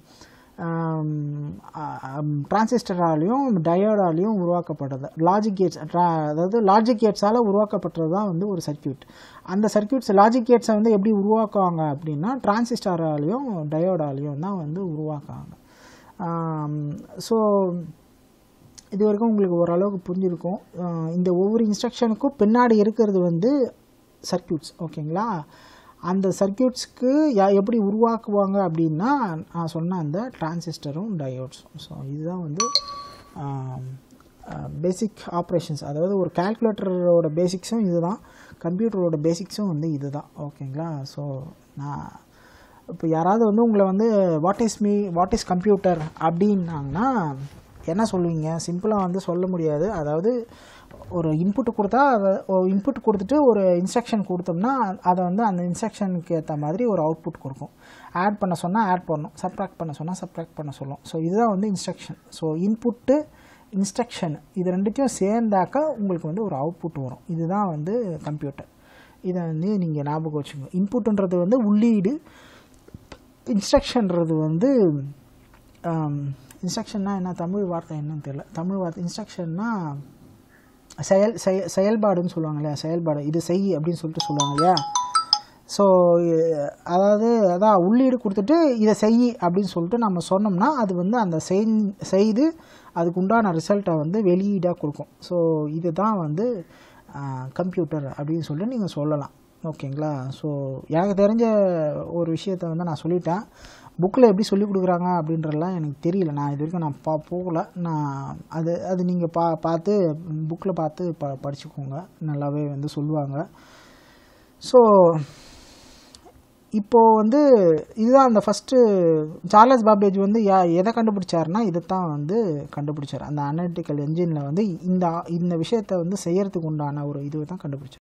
டிரான்சிஸ்டராலையும் டயோடாலையும் உருவாக்கப்பட்டது லாஜிக் கேட்ஸ் அதாவது லாஜிக் கேட்ஸால் உருவாக்கப்பட்டது தான் வந்து ஒரு சர்க்கியூட் அந்த சர்க்கியூட்ஸ் லாஜிக் கேட்ஸை வந்து எப்படி உருவாக்குவாங்க அப்படின்னா டிரான்சிஸ்டராலையும் டயோடாலையும் தான் வந்து உருவாக்குவாங்க ஸோ இது வரைக்கும் உங்களுக்கு ஓரளவுக்கு புரிஞ்சிருக்கும் இந்த ஒவ்வொரு இன்ஸ்ட்ரக்ஷனுக்கும் பின்னாடி இருக்கிறது வந்து சர்க்கியூட்ஸ் ஓகேங்களா அந்த சர்க்கியூட்ஸ்க்கு எப்படி உருவாக்குவாங்க அப்படின்னா நான் சொன்ன அந்த டிரான்சிஸ்டரும் டயோட்ஸும் ஸோ இதுதான் வந்து பேசிக் ஆப்ரேஷன்ஸ் அதாவது ஒரு கால்குலேட்டரோட பேசிக்ஸும் இதுதான் கம்ப்யூட்டரோட பேசிக்ஸும் வந்து இதுதான் ஓகேங்களா ஸோ நான் இப்போ யாராவது வந்து உங்களை வந்து what is me what is computer அப்படின்னாங்கன்னா என்ன சொல்லுவீங்க சிம்பிளாக வந்து சொல்ல முடியாது அதாவது ஒரு இன்புட் கொடுத்தா அதை இன்புட் கொடுத்துட்டு ஒரு இன்ஸ்ட்ரக்ஷன் கொடுத்தோம்னா அதை வந்து அந்த இன்ஸ்ட்ரக்ஷனுக்கு ஏற்ற மாதிரி ஒரு அவுட்புட் கொடுக்கும் ஆட் பண்ண சொன்னால் ஆட் பண்ணும் சப்ராக்ட் பண்ண சொன்னால் சப்ராக்ட் பண்ண சொல்லும் ஸோ இதுதான் வந்து இன்ஸ்ட்ரக்ஷன் ஸோ இன்புட்டு இன்ஸ்ட்ரக்ஷன் இது ரெண்டுத்தையும் சேர்ந்தாக்கா உங்களுக்கு வந்து ஒரு அவுட்புட் வரும் இதுதான் வந்து கம்ப்யூட்டர் இதை வந்து நீங்கள் ஞாபகம் வச்சுக்கோங்க இன்புட்டுன்றது வந்து உள்ளீடு இன்ஸ்ட்ரக்ஷன்றது வந்து இன்ஸ்ட்ரக்ஷன்னா என்ன தமிழ் வார்த்தை என்னன்னு தெரியல தமிழ் வார்த்தை இன்ஸ்ட்ரக்ஷன்னா செயல் செய செயல்பாடுன்னு சொல்லுவாங்க இல்லையா செயல்பாடு இது செய் அப்படின்னு சொல்லிட்டு சொல்லுவாங்க இல்லையா ஸோ அதாவது அதான் உள்ளீடு கொடுத்துட்டு இதை செய் அப்படின்னு சொல்லிட்டு நம்ம சொன்னோம்னா அது வந்து அந்த செய் செய்து அதுக்கு உண்டான ரிசல்ட்டை வந்து வெளியீடாக கொடுக்கும் ஸோ இதுதான் வந்து கம்ப்யூட்டர் அப்படின்னு சொல்லிட்டு நீங்கள் சொல்லலாம் ஓகேங்களா ஸோ எனக்கு தெரிஞ்ச ஒரு விஷயத்த வந்து நான் சொல்லிட்டேன் புக்கில் எப்படி சொல்லி கொடுக்குறாங்க அப்படின்றலாம் எனக்கு தெரியல நான் இது வரைக்கும் நான் பா போகல நான் அது அது நீங்கள் பா பார்த்து புக்கில் பார்த்து ப படிச்சுக்கோங்க நல்லாவே வந்து சொல்லுவாங்க ஸோ இப்போது வந்து இதுதான் அந்த ஃபஸ்ட்டு சார்லஸ் பாபேஜ் வந்து யா எதை கண்டுபிடிச்சாருன்னா இதைத்தான் வந்து கண்டுபிடிச்சார் அந்த அனலிட்டிக்கல் என்ஜினில் வந்து இந்த இந்த விஷயத்தை வந்து செய்யறதுக்கு உண்டான ஒரு இதுவை தான் கண்டுபிடிச்சார்